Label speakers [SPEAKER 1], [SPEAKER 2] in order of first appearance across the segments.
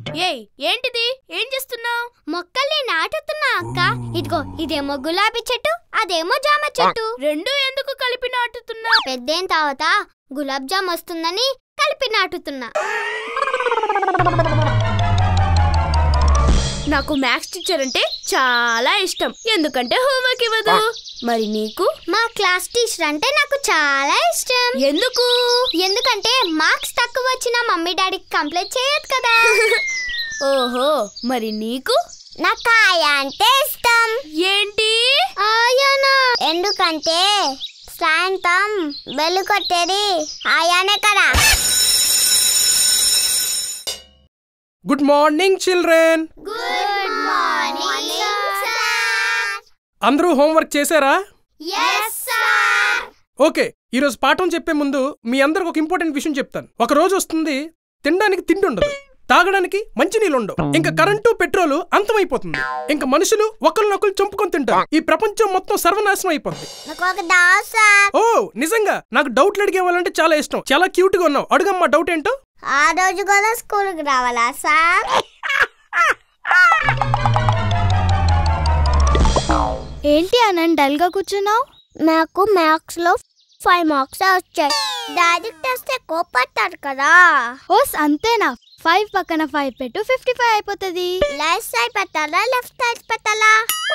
[SPEAKER 1] ఏయ్ ఏంటిది ఏం చేస్తున్నావు
[SPEAKER 2] మొక్కల్ని నాటుతున్నా అక్క ఇదిగో ఇదేమో గులాబీ చెట్టు అదేమో జామ చెట్టు
[SPEAKER 1] రెండు ఎందుకు కలిపి నాటుతున్నా
[SPEAKER 2] పెద్దయిన తర్వాత గులాబ్ జామ్ వస్తుందని కలిపి నాటుతున్నా
[SPEAKER 1] నాకు మ్యాథ్స్ టీచర్ అంటే చాలా ఇష్టం ఎందుకంటే హోంవర్క్ ఇవ్వదు మరి నీకు
[SPEAKER 2] మా క్లాస్ టీచర్ అంటే నాకు చాలా ఇష్టం
[SPEAKER 1] ఎందుకు
[SPEAKER 2] ఎందుకంటే మార్క్స్ తక్కువ వచ్చిన మమ్మీ డాడీకి కంప్లైంట్ చేయొద్దు కదా
[SPEAKER 1] ఓహో మరి నీకు
[SPEAKER 2] నాకు ఆయా అంటే ఇష్టం
[SPEAKER 1] ఏంటి
[SPEAKER 2] ఆయానా ఎందుకంటే సాయంత్రం బెల్లు కొట్టేది ఆయానే కదా
[SPEAKER 3] good morning children
[SPEAKER 2] good morning sir
[SPEAKER 3] అందరూ హోంవర్క్ చేశారా
[SPEAKER 2] ఎస్ సార్
[SPEAKER 3] ఓకే ఈరోజు పాఠం చెప్పే ముందు మీ అందరికి ఒక ఇంపార్టెంట్ విషయం చెప్తాను ఒక రోజు వస్తుంది తినడానికి తిండి ఉండదు తాగడానికి మంచినీళ్ళు ఉండవు ఇంకా కరెంటు పెట్రోలు అంతమైపోతుంది ఇంకా మనుషులు ఒకరినొకరు చంపుకొని తింటారు ఈ ప్రపంచం మొత్తం సర్వనాశనం అయిపోతుంది
[SPEAKER 2] నాకు ఒక డౌట్ సార్
[SPEAKER 3] ఓ నిజంగా నాకు డౌట్లు అడిగే వాళ్ళంటే చాలా ఇష్టం చాలా క్యూట్ గా ఉన్నావు అడుగమ్మా డౌట్ ఏంటో
[SPEAKER 2] ఆ రోజు కూడా స్కూల్కి రావాలా సార్
[SPEAKER 4] ఏంటి అనంత్ డల్ గా కూర్చున్నావు
[SPEAKER 2] నాకు మ్యాథ్స్ లో ఫైవ్ మార్క్స్ వచ్చాయి డాడీకి తెస్తే కోపడతారు కదా
[SPEAKER 4] ఓస్ అంతేనా ఫైవ్ పక్కన ఫైవ్ పెట్టు ఫిఫ్టీ ఫైవ్ అయిపోతుంది
[SPEAKER 2] లెఫ్ట్ సైడ్ పెట్టాలా లెఫ్ట్ సైడ్ పెట్టాలా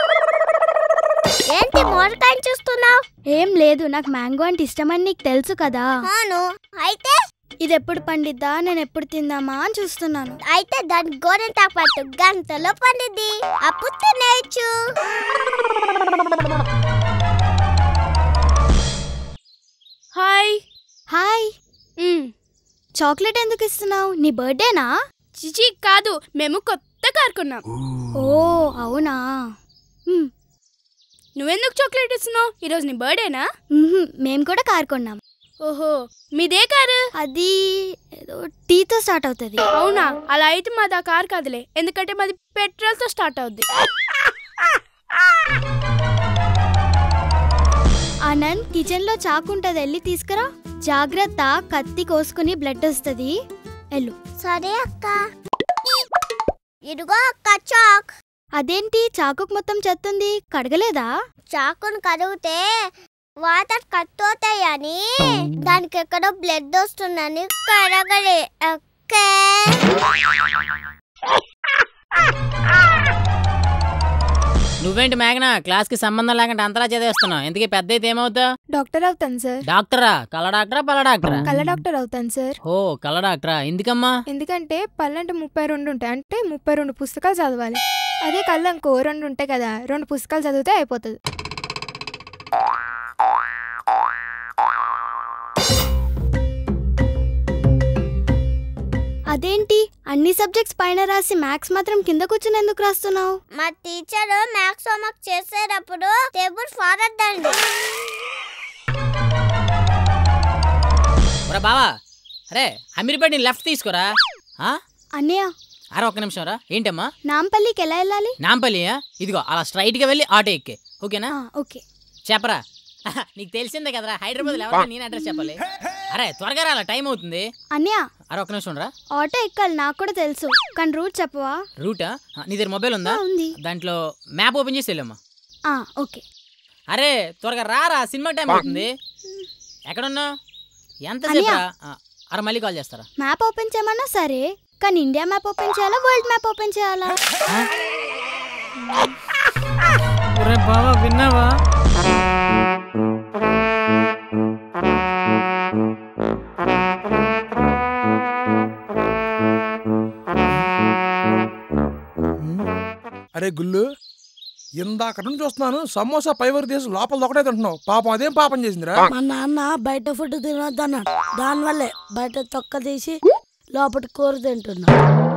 [SPEAKER 2] ఏంటి మోరకాయ చూస్తున్నావు
[SPEAKER 4] ఏం లేదు నాకు మ్యాంగో అంటే ఇష్టమని నీకు తెలుసు కదా
[SPEAKER 2] అవును అయితే
[SPEAKER 4] ఇది ఎప్పుడు పండిద్దా నేను ఎప్పుడు తిందామా అని చూస్తున్నాను
[SPEAKER 2] అయితే దాని గోరెంత పట్టు గంటలో పండిద్ది అప్పుడు తినేయచ్చు
[SPEAKER 1] హాయ్
[SPEAKER 4] హాయ్
[SPEAKER 1] మ్,
[SPEAKER 4] చాక్లెట్ ఎందుకు ఇస్తున్నావు నీ బర్త్డేనా
[SPEAKER 1] చిచి కాదు మేము కొత్త కార్ కొన్నాం
[SPEAKER 4] ఓ అవునా మ్,
[SPEAKER 1] నువ్వెందుకు చాక్లెట్ ఇస్తున్నావు ఈరోజు నీ బర్త్డేనా
[SPEAKER 4] మ్హూ, మేం కూడా కార్ కొన్నాం
[SPEAKER 1] ఓహో మీదే కారు
[SPEAKER 4] అది ఏదో టీతో స్టార్ట్ అవుతుంది
[SPEAKER 1] అవునా అలా అయితే మాది ఆ కార్ కాదులే ఎందుకంటే మాది పెట్రోల్ తో స్టార్ట్ అవుద్ది
[SPEAKER 4] ఆనంద్ కిచెన్ లో చాకు ఉంటది వెళ్ళి తీసుకురా జాగ్రత్త కత్తి కోసుకుని బ్లడ్ వస్తుంది ఎల్లు
[SPEAKER 2] సరే అక్క ఇదిగో అక్క చాక్
[SPEAKER 4] అదేంటి చాకుకు మొత్తం చెత్తుంది కడగలేదా
[SPEAKER 2] చాకును కడిగితే వాటర్ కట్ అవుతాయని దానికి ఎక్కడో బ్లడ్ వస్తుందని కడగలే ఓకే
[SPEAKER 5] నువ్వేంటి మేఘనా క్లాస్ కి సంబంధం లేకుండా అంతలా చదివేస్తున్నావు ఎందుకే పెద్ద అయితే ఏమవుతా
[SPEAKER 6] డాక్టర్ అవుతాను సార్
[SPEAKER 5] డాక్టరా కళ్ళ డాక్టరా పళ్ళ డాక్టరా
[SPEAKER 6] కళ్ళ డాక్టర్ అవుతాను సార్
[SPEAKER 5] ఓ కళ్ళ డాక్టరా ఎందుకమ్మా
[SPEAKER 6] ఎందుకంటే పళ్ళు అంటే ముప్పై రెండు ఉంటాయి అంటే ముప్పై రెండు పుస్తకాలు చదవాలి అదే కళ్ళు ఇంకో రెండు ఉంటాయి కదా రెండు పుస్తకాలు చదివితే అయిపోతుంది
[SPEAKER 4] అదేంటి అన్ని సబ్జెక్ట్స్ పైన రాసి మ్యాథ్స్ మాత్రం కింద కూర్చుని ఎందుకు రాస్తున్నావు
[SPEAKER 2] మా టీచర్ మ్యాథ్స్ హోంవర్క్ చేసేటప్పుడు టేబుల్ ఫారద్దండి
[SPEAKER 5] ఒరా బావా అరే అమీర్పేట లెఫ్ట్ తీసుకోరా ఆ?
[SPEAKER 4] అన్నయ్య
[SPEAKER 5] అరే ఒక్క నిమిషం రా ఏంటమ్మా
[SPEAKER 4] నాంపల్లికి ఎలా వెళ్ళాలి
[SPEAKER 5] నాంపల్లియా ఇదిగో అలా స్ట్రైట్ గా వెళ్ళి ఆటో ఎక్కే ఓకేనా
[SPEAKER 4] ఆ, ఓకే
[SPEAKER 5] చెప్పరా నీకు తెలిసిందే కదరా హైదరాబాద్ ఎవరైనా నేను అడ్రస్ చెప్పాలి అరే త్వరగా రా టైం అవుతుంది
[SPEAKER 4] అన్నయ్య
[SPEAKER 5] అరే ఒక్క నిమిషం రా
[SPEAKER 4] ఆటో ఎక్కాలి నాకు కూడా తెలుసు కానీ రూట్ చెప్పవా
[SPEAKER 5] రూటా ఆ, నీ దగ్గర మొబైల్ ఉందా
[SPEAKER 4] ఆ, ఉంది
[SPEAKER 5] దాంట్లో మ్యాప్ ఓపెన్ చేసి వెళ్ళమ్మా
[SPEAKER 4] ఆ, ఓకే
[SPEAKER 5] అరే త్వరగా రారా సినిమా టైం అవుతుంది ఎక్కడున్నా ఎంత
[SPEAKER 4] అన్నయ్య.
[SPEAKER 5] అరే మళ్ళీ కాల్ చేస్తారా
[SPEAKER 4] మ్యాప్ ఓపెన్ చేయమన్నా సరే కానీ ఇండియా మ్యాప్ ఓపెన్ చేయాలా వరల్డ్ మ్యాప్ ఓపెన్ చేయాలా
[SPEAKER 5] ఒరే బావా విన్నావా
[SPEAKER 7] అరే గుల్లు ఇందాక నుంచి చూస్తున్నాను సమోసా పైవరు తీసి లోపల ఒకటే తింటున్నావు పాపం అదేం పాపం చేసిందిరా
[SPEAKER 8] మా నాన్న బయట ఫుడ్ తినొద్దన్నాడు దానివల్లే బయట తొక్క తీసి లోపల కూర తింటున్నా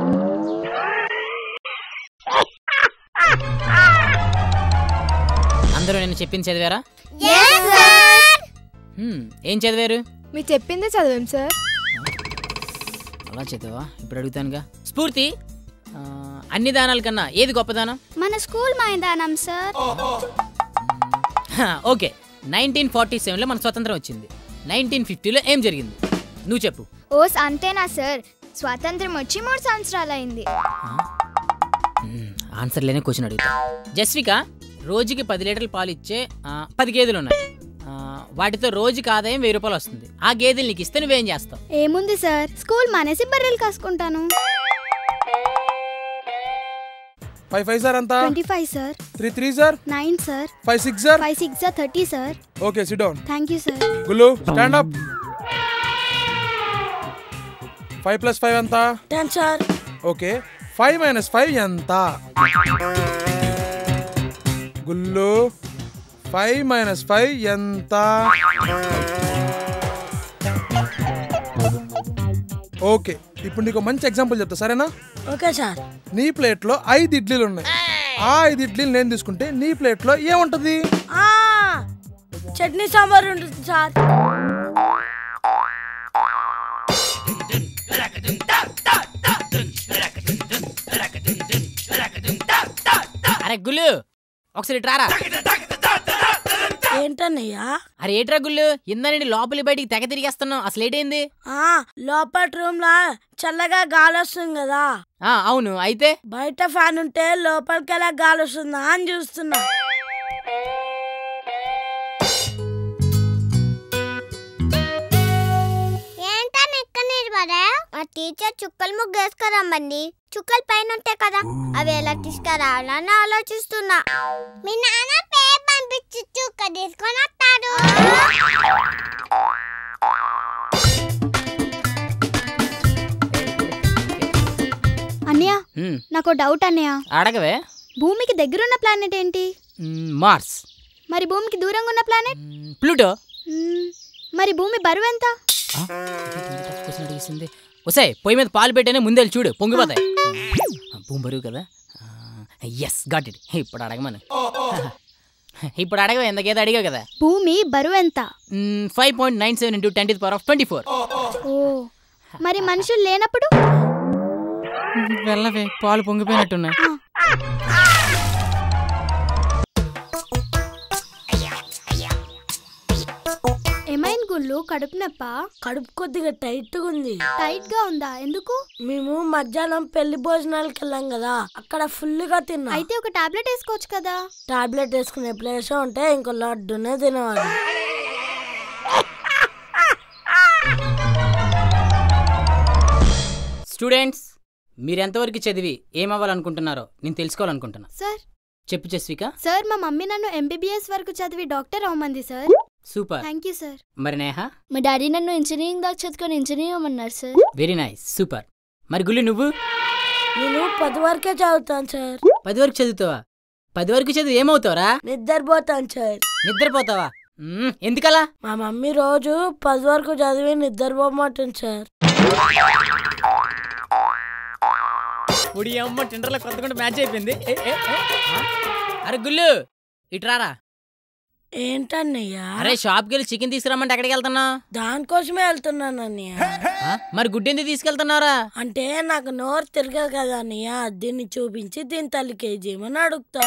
[SPEAKER 5] అందరూ నేను చెప్పింది చదివారా
[SPEAKER 2] Yes, sir.
[SPEAKER 5] హ్మ్, ఏం చదివారు
[SPEAKER 6] మీరు చెప్పిందే చదివాం సార్
[SPEAKER 5] అలా చదివా ఇప్పుడు అడుగుతానుగా స్ఫూర్తి ఆ, అన్ని దానాల కన్నా ఏది గొప్పదానం
[SPEAKER 4] మన స్కూల్ మైదానం సార్
[SPEAKER 5] హా, ఓకే నైన్టీన్ ఫార్టీ సెవెన్లో మన స్వతంత్రం వచ్చింది నైన్టీన్ ఫిఫ్టీలో ఏం జరిగింది నువ్వు చెప్పు
[SPEAKER 2] ఓస్ అంతేనా సార్
[SPEAKER 4] స్వాతంత్రం వచ్చి మూడు సంవత్సరాలు అయింది
[SPEAKER 5] మ్మ్, ఆన్సర్ లేని క్వశ్చన్ అడుగుతా జస్విక రోజుకి పది లీటర్లు పాలు ఇచ్చే ఆ, పది గేదెలు ఉన్నాయి ఆ, వాటితో రోజుకి ఆదాయం వెయ్యి రూపాయలు వస్తుంది ఆ గేదెలు నీకు ఇస్తే నువ్వేం చేస్తావు
[SPEAKER 4] ఏముంది సార్ స్కూల్ మానేసి బర్రెలు కాసుకుంటాను
[SPEAKER 7] ఫైవ్ ఫైవ్ సార్ అంతా
[SPEAKER 4] twenty five sir
[SPEAKER 7] three three sir
[SPEAKER 4] nine sir
[SPEAKER 7] five six sir
[SPEAKER 4] five six sir thirty sir
[SPEAKER 7] okay sit down
[SPEAKER 4] thank you sir
[SPEAKER 7] Gullu stand up five plus five ఎంత
[SPEAKER 8] ten sir
[SPEAKER 7] okay five minus five ఎంత Gullu five minus five ఎంత okay ఇప్పుడు నీకు మంచి example చెప్తా సరేనా
[SPEAKER 8] okay sir
[SPEAKER 7] నీ ప్లేట్లో ఐదు ఇడ్లీలు ఉన్నాయి ఆ ఐదు ఇడ్లీలు నేను తీసుకుంటే నీ ప్లేట్లో ఏముంటది
[SPEAKER 8] ఆ, చట్నీ సాంబార్ ఉంటుంది సార్
[SPEAKER 5] అరే గుల్లు ఒకసారి ఇటు రారా
[SPEAKER 8] ఏంటన్నయ్యా
[SPEAKER 5] అరే ఏట్రా గుల్లు ఇందని లోపలి బయటికి తెగ తిరిగేస్తున్నావు అసలు ఏటైంది
[SPEAKER 8] ఆ, లోపల రూమ్ లా చల్లగా గాలి వస్తుంది కదా
[SPEAKER 5] ఆ, అవును అయితే
[SPEAKER 8] బయట ఫ్యాన్ ఉంటే లోపలికి ఎలా గాలి వస్తుందా అని చూస్తున్నా
[SPEAKER 2] ఏంటని ఎక్కడ నిలబడా ఆ టీచర్ చుక్కలు ముగ్గు వేసుకురమ్మండి చుక్కలు పైన ఉంటాయి కదా అవి ఎలా తీసుకురావాలని ఆలోచిస్తున్నా మీ నాన్న పేరు పంపించి చుక్క తీసుకొని వస్తాడు
[SPEAKER 4] అన్నయ్య
[SPEAKER 5] మ్మ్,
[SPEAKER 4] నాకు డౌట్ అన్నయ్య
[SPEAKER 5] అడగవే
[SPEAKER 4] భూమికి దగ్గరున్న ప్లానెట్ ఏంటి
[SPEAKER 5] మ్మ్, మార్స్
[SPEAKER 4] మరి భూమికి దూరంగా ఉన్న ప్లానెట్
[SPEAKER 5] మ్మ్, ప్లూటో
[SPEAKER 4] మ్మ్, మరి భూమి బరువు ఎంత
[SPEAKER 5] ఆ, ఇదేంటి ఇంత tough question అడిగేసింది ఒసే పొయ్యి మీద పాలు పెట్టేనే ముందే వెళ్ళి చూడు పొంగిపోతాయి ఆ, భూమి బరువు కదా ఎస్ గాట్ ఇట్ ఇప్పుడు అడగమను ఇప్పుడు అడగవే ఎంతకేదో అడిగావు కదా
[SPEAKER 4] భూమి బరువు ఎంత
[SPEAKER 5] five point nine seven into ten power of twenty four
[SPEAKER 4] ఓ మరి మనుషులు లేనప్పుడు
[SPEAKER 5] వెళ్ళవే పాలు పొంగిపోయినట్టున్నాయి
[SPEAKER 4] ఏమైంది గుళ్ళు కడుపు నొప్ప
[SPEAKER 8] కడుపు కొద్దిగా టైట్ గా ఉంది
[SPEAKER 4] టైట్ గా ఉందా ఎందుకు
[SPEAKER 8] మేము మధ్యాహ్నం పెళ్లి భోజనాలకు వెళ్ళాం కదా అక్కడ ఫుల్ గా తిన్నా
[SPEAKER 4] అయితే ఒక టాబ్లెట్ వేసుకోవచ్చు కదా
[SPEAKER 8] టాబ్లెట్ వేసుకునే ప్లేస్ ఉంటే ఇంకో లడ్డునే తినేవాడు
[SPEAKER 5] స్టూడెంట్స్ మీరు ఎంతవరకు చదివి ఏమవ్వాలనుకుంటున్నారో నేను తెలుసుకోవాలనుకుంటున్నా
[SPEAKER 4] సార్
[SPEAKER 5] చెప్పు జస్విక
[SPEAKER 4] సార్ మా మమ్మీ నన్ను ఎంబీబీఎస్ వరకు చదివి డాక్టర్ అవ్వమంది sir
[SPEAKER 5] super
[SPEAKER 4] thank you sir
[SPEAKER 5] మరి నేహ
[SPEAKER 2] మా డాడీ నన్ను ఇంజనీరింగ్ దాకా చదువుకొని ఇంజనీరింగ్ అన్నారు సార్
[SPEAKER 5] వెరీ నైస్ సూపర్ మరి గుళ్ళు నువ్వు
[SPEAKER 8] నేను పది వరకే చదువుతాను సార్
[SPEAKER 5] పది వరకు చదువుతావా పది వరకు చదివి ఏమవుతావురా
[SPEAKER 8] నిద్రపోతాను సార్
[SPEAKER 5] నిద్రపోతావా మ్మ్, ఎందుకలా
[SPEAKER 8] మా మమ్మీ రోజు పది వరకు చదివి నిద్రపోమంటుంది సార్
[SPEAKER 5] ఉడి అమ్మ టెండర్లో కొత్తగా మ్యాచ్ అయిపోయింది ఏ, ఏ, ఏ, ఆ? అరే గుల్లు ఇట్రారా
[SPEAKER 8] ఏంటన్నయ్యా
[SPEAKER 5] అరే షాప్కి వెళ్ళి చికెన్ తీసుకురమ్మంటే ఎక్కడికి వెళ్తున్నా
[SPEAKER 8] దానికోసమే వెళ్తున్నాను అన్నయ్య
[SPEAKER 5] మరి గుడ్డెందుకు తీసుకెళ్తున్నారా
[SPEAKER 8] అంటే నాకు నోరు తిరగదు కదా అన్నయ్య దీన్ని చూపించి దీని తల్లి కేజీ ఏమని అడుగుతా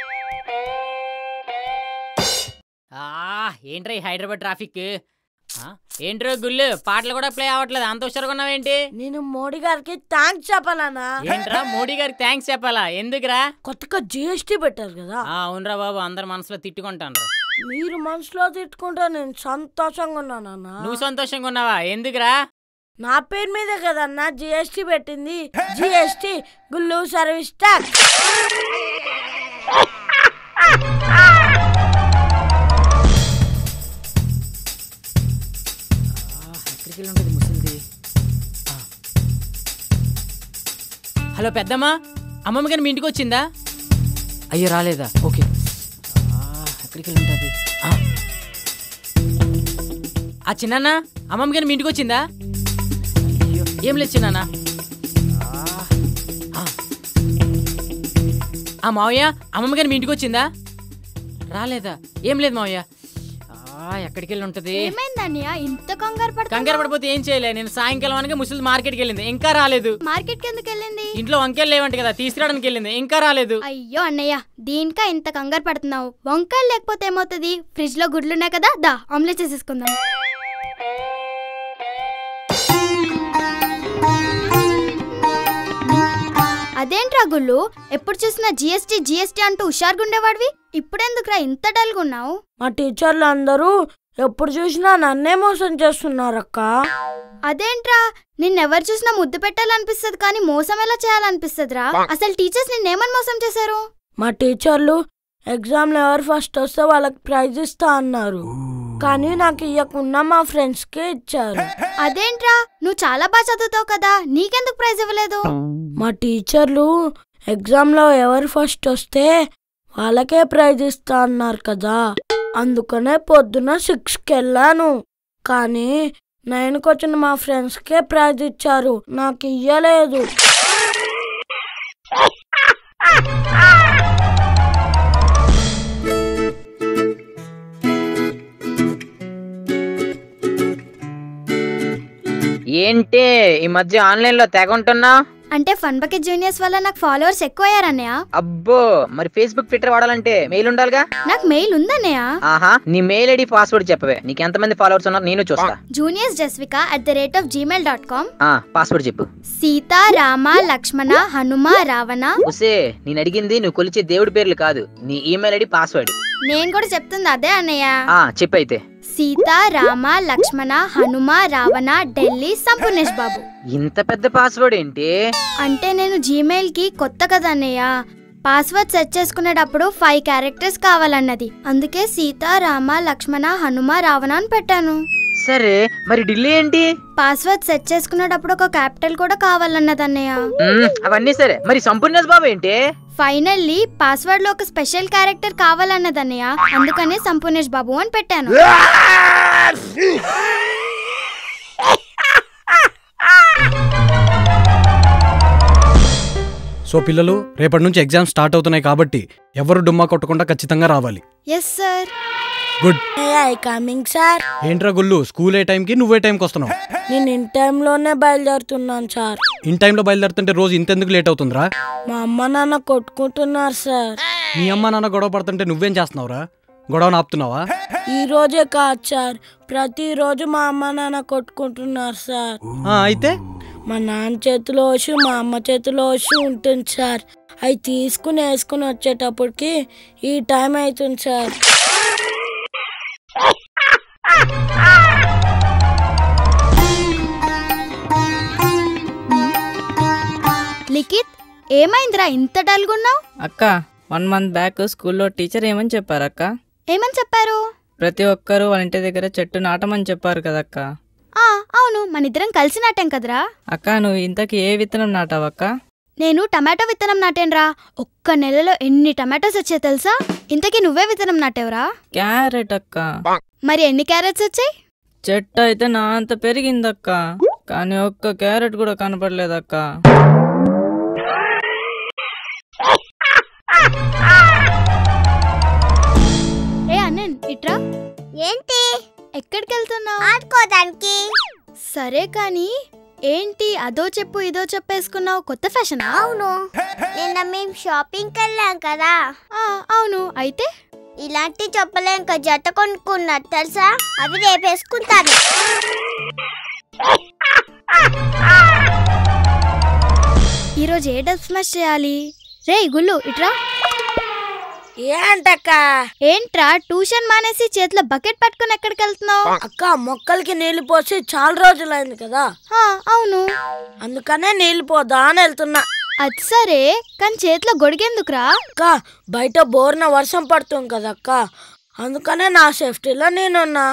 [SPEAKER 5] ఆ ఏంట్రా ఈ హైదరాబాద్ ట్రాఫిక్ ఆ, ఏంట్రా గుల్లు పాటలు కూడా ప్లే అవ్వట్లేదు అంత హుషారుగా ఉన్నావేంటి
[SPEAKER 8] నేను మోడీ గారికి థ్యాంక్స్ చెప్పాలన్నా
[SPEAKER 5] ఏంట్రా మోడీ గారికి థ్యాంక్స్ చెప్పాలా ఎందుకురా
[SPEAKER 8] కొత్తగా జిఎస్టీ పెట్టారు కదా
[SPEAKER 5] ఆ, అవునరా బాబు అందరు మనసులో తిట్టుకుంటాను
[SPEAKER 8] మీరు మనసులో తిట్టుకుంటా నేను సంతోషంగా ఉన్నానన్నా
[SPEAKER 5] నువ్వు సంతోషంగా ఉన్నావా ఎందుకురా
[SPEAKER 8] నా పేరు మీదే కదన్నా జిఎస్టీ పెట్టింది జిఎస్టీ గుల్లు సర్వీస్ ట్యాక్స్
[SPEAKER 5] ఎక్కడికి వెళ్ళి ఉంటుంది ముసలిది ఆ. హలో పెద్దమ్మా అమ్మమ్మ గారు మీ ఇంటికి వచ్చిందా అయ్యో రాలేదా ఓకే ఆ, ఎక్కడికి వెళ్ళి ఉంటుంది ఆ. ఆ చిన్న అమ్మమ్మ గారు మీ ఇంటికి వచ్చిందా అయ్యో ఏం లేదు చిన్న ఆ మావయ్య అమ్మమ్మ గారు మీ ఇంటికి వచ్చిందా రాలేదా ఏం లేదు మావయ్య ఆ, ఎక్కడికి వెళ్ళి ఉంటుంది
[SPEAKER 4] ఏమైంది అన్నయ్య ఇంత కంగారు పడుతుంది
[SPEAKER 5] కంగారు పడిపోతే ఏం చేయలే నేను సాయంకాలం అనగా ముసలి మార్కెట్కి వెళ్ళింది ఇంకా రాలేదు
[SPEAKER 4] మార్కెట్ కి ఎందుకు వెళ్ళింది
[SPEAKER 5] ఇంట్లో వంకాయలు లేవంట కదా తీసుకురావడానికి వెళ్ళింది ఇంకా రాలేదు
[SPEAKER 4] అయ్యో అన్నయ్య దీనికా ఇంత కంగారు పడుతున్నావు వంకాయలు లేకపోతే ఏమవుతుంది ఫ్రిడ్జ్ లో గుడ్లు ఉన్నాయి కదా దా ఆమ్లెట్ చేసేసుకుందాం అదేంట్రా గుళ్ళు ఎప్పుడు చూసినా జిఎస్టీ జిఎస్టీ అంటూ హుషారుగుండేవాడివి ఇప్పుడెందుకురా ఇంత డల్గున్నావు
[SPEAKER 8] మా టీచర్లు అందరూ ఎప్పుడు చూసినా నన్నే మోసం చేస్తున్నారక్క
[SPEAKER 4] అదేంట్రా నిన్నెవరు చూసినా ముద్దు పెట్టాలనిపిస్తుంది కానీ మోసం ఎలా చేయాలనిపిస్తుందిరా అసలు టీచర్స్ నిన్నేమని మోసం చేశారు
[SPEAKER 8] మా టీచర్లు ఎగ్జామ్లో ఎవరు ఫస్ట్ వస్తే వాళ్ళకి ప్రైజ్ ఇస్తా అన్నారు కానీ నాకు ఇవ్వకుండా మా ఫ్రెండ్స్కే ఇచ్చారు
[SPEAKER 4] అదేంట్రా నువ్వు చాలా బాగా చదువుతావు కదా నీకెందుకు ప్రైజ్ ఇవ్వలేదు
[SPEAKER 8] మా టీచర్లు ఎగ్జామ్లో ఎవరు ఫస్ట్ వస్తే వాళ్ళకే ప్రైజ్ ఇస్తా అన్నారు కదా అందుకనే పొద్దున సిక్స్కి వెళ్ళాను కానీ నైన్కి వచ్చిన మా ఫ్రెండ్స్కే ప్రైజ్ ఇచ్చారు నాకు ఇయ్యలేదు
[SPEAKER 5] ఏంటి ఈ మధ్య ఆన్లైన్ లో తెగ ఉంటున్నా
[SPEAKER 4] అంటే ఫన్ బకెట్ జూనియర్స్ వల్ల నాకు ఫాలోవర్స్ ఎక్కువ అయ్యారన్నయ్య
[SPEAKER 5] అబ్బో మరి ఫేస్బుక్ ట్విట్టర్ వాడాలంటే మెయిల్ ఉండాలిగా
[SPEAKER 4] నాకు మెయిల్ ఉందన్నయ్య
[SPEAKER 5] ఆహా నీ మెయిల్ ఐడి పాస్వర్డ్ చెప్పవే నీకు ఎంతమంది ఫాలోవర్స్ ఉన్నారు నేను చూస్తా
[SPEAKER 4] juniors Jasvika at the rate of Gmail dot com
[SPEAKER 5] ఆ పాస్వర్డ్ చెప్పు
[SPEAKER 4] సీత రామ లక్ష్మణ హనుమ రావణ
[SPEAKER 5] ఉసే నేను అడిగింది నువ్వు కొలిచే దేవుడి పేర్లు కాదు నీ ఈమెయిల్ ఐడి పాస్వర్డ్
[SPEAKER 4] నేను కూడా చెప్తుంది అదే అన్నయ్య
[SPEAKER 5] ఆ చెప్పు అయితే
[SPEAKER 4] సీత రామ లక్ష్మణ హనుమ రావణ ఢిల్లీ సంపూర్ణేష్ బాబు
[SPEAKER 5] ఇంత పెద్ద పాస్వర్డ్ ఏంటి
[SPEAKER 4] అంటే నేను జీమెయిల్ కి కొత్త కదా అన్నయ్య పాస్వర్డ్ సెట్ చేసుకునేటప్పుడు ఫైవ్ క్యారెక్టర్స్ కావాలన్నది అందుకే సీత రామ లక్ష్మణ హనుమ రావణ అని పెట్టాను
[SPEAKER 5] సరే మరి ఢిల్లీ ఏంటి
[SPEAKER 4] పాస్వర్డ్ సెట్ చేసుకునేటప్పుడు ఒక క్యాపిటల్ కూడా కావాలన్నది అన్నయ్య
[SPEAKER 5] మ్మ్, అవన్నీ సరే మరి సంపూర్ణస్ బాబు ఏంటి
[SPEAKER 4] ఫైనల్లీ పాస్వర్డ్ లో ఒక స్పెషల్ క్యారెక్టర్ కావాలన్నది అన్నయ్య అందుకనే సంపూర్ణేష్ బాబు అని పెట్టాను
[SPEAKER 3] సో పిల్లలు రేపటి నుంచి ఎగ్జామ్స్ స్టార్ట్ అవుతున్నాయి కాబట్టి ఎవరు డుమ్మా కొట్టకుండా ఖచ్చితంగా రావాలి
[SPEAKER 4] yes sir
[SPEAKER 3] good
[SPEAKER 8] I coming sir
[SPEAKER 3] ఏంట్రా గుళ్ళు స్కూల్ ఏ టైంకి నువ్వే టైంకి వస్తున్నావు
[SPEAKER 8] నేను ఇన్ టైంలోనే బయలుదేరుతున్నాను సార్
[SPEAKER 3] ఇన్ టైంలో బయలుదేరుతుంటే రోజు ఇంతెందుకు లేట్ అవుతుందిరా
[SPEAKER 8] మా అమ్మ నాన్న కొట్టుకుంటున్నారు సార్
[SPEAKER 3] మీ అమ్మ నాన్న గొడవ పడుతుంటే నువ్వేం చేస్తున్నావురా గొడవను ఆపుతున్నావా
[SPEAKER 8] ఈ రోజే కాదు సార్ ప్రతిరోజు మా అమ్మ నాన్న కొట్టుకుంటున్నారు సార్
[SPEAKER 3] ఆ, అయితే
[SPEAKER 8] మా నాన్న చేతిలో వచ్చి మా అమ్మ చేతిలో వచ్చి ఉంటుంది సార్ అవి తీసుకుని వేసుకుని వచ్చేటప్పటికి ఈ టైం అవుతుంది సార్
[SPEAKER 4] లిఖిత్ ఏమైందిరా ఇంత డల్గున్నావు
[SPEAKER 9] అక్క వన్ మంత్ బ్యాక్ స్కూల్లో టీచర్ ఏమని చెప్పారు అక్క
[SPEAKER 4] ఏమని చెప్పారు
[SPEAKER 9] ప్రతి ఒక్కరూ వాళ్ళ ఇంటి దగ్గర చెట్టు నాటమని చెప్పారు కదక్క
[SPEAKER 4] ఆ అవును మనిద్దరం కలిసి నాటాం కదరా
[SPEAKER 9] అక్క నువ్వు ఇంతకీ ఏ విత్తనం నాటావక్క
[SPEAKER 4] నేను టమాటో విత్తనం నాటానురా ఒక్క నెలలో ఎన్ని టమాటోస్ వచ్చాయి తెలుసా ఇంతకీ నువ్వే విత్తనం నాటావురా
[SPEAKER 9] క్యారెట్ అక్క
[SPEAKER 4] మరి ఎన్ని క్యారెట్స్ వచ్చాయి
[SPEAKER 9] చెట్టు అయితే నా అంత పెరిగిందక్క కానీ ఒక్క క్యారెట్ కూడా కనపడలేదక్క
[SPEAKER 4] ఏ అన్నన్ ఇట్రా
[SPEAKER 2] ఏంటి
[SPEAKER 4] ఎక్కడికి వెళ్తున్నావు
[SPEAKER 2] ఆడుకోవడానికి
[SPEAKER 4] సరే కానీ ఏంటి అదో చెప్పు ఇదో చెప్పేసుకున్నావు కొత్త ఫ్యాషనా
[SPEAKER 2] అవును నిన్న మేము షాపింగ్కి వెళ్ళాం కదా
[SPEAKER 4] ఆ, అవును అయితే
[SPEAKER 2] ఇలాంటి చెప్పలే ఇంకా జట్ట కొనుక్కున్నారు తెలుసా అవి రేపు వేసుకుంటాను
[SPEAKER 4] ఈరోజు ఏ డబ్ స్మాష్ చేయాలి రే గుల్లు ఇట్రా
[SPEAKER 8] ఏంటక్క
[SPEAKER 4] ఏంట్రా ట్యూషన్ మానేసి చేతిలో బకెట్ పట్టుకుని ఎక్కడికి వెళ్తున్నావు
[SPEAKER 8] అక్క మొక్కలకి నీళ్లు పోసి చాలా రోజులైంది కదా
[SPEAKER 4] ఆ, అవును
[SPEAKER 8] అందుకనే నీళ్లు పోదా అని వెళ్తున్నా
[SPEAKER 4] అది సరే కానీ చేతిలో గొడిగేందుకురా
[SPEAKER 8] అక్క బయట బోర్న వర్షం పడుతుంది కదా అక్క అందుకనే నా సేఫ్టీలో నేనున్నా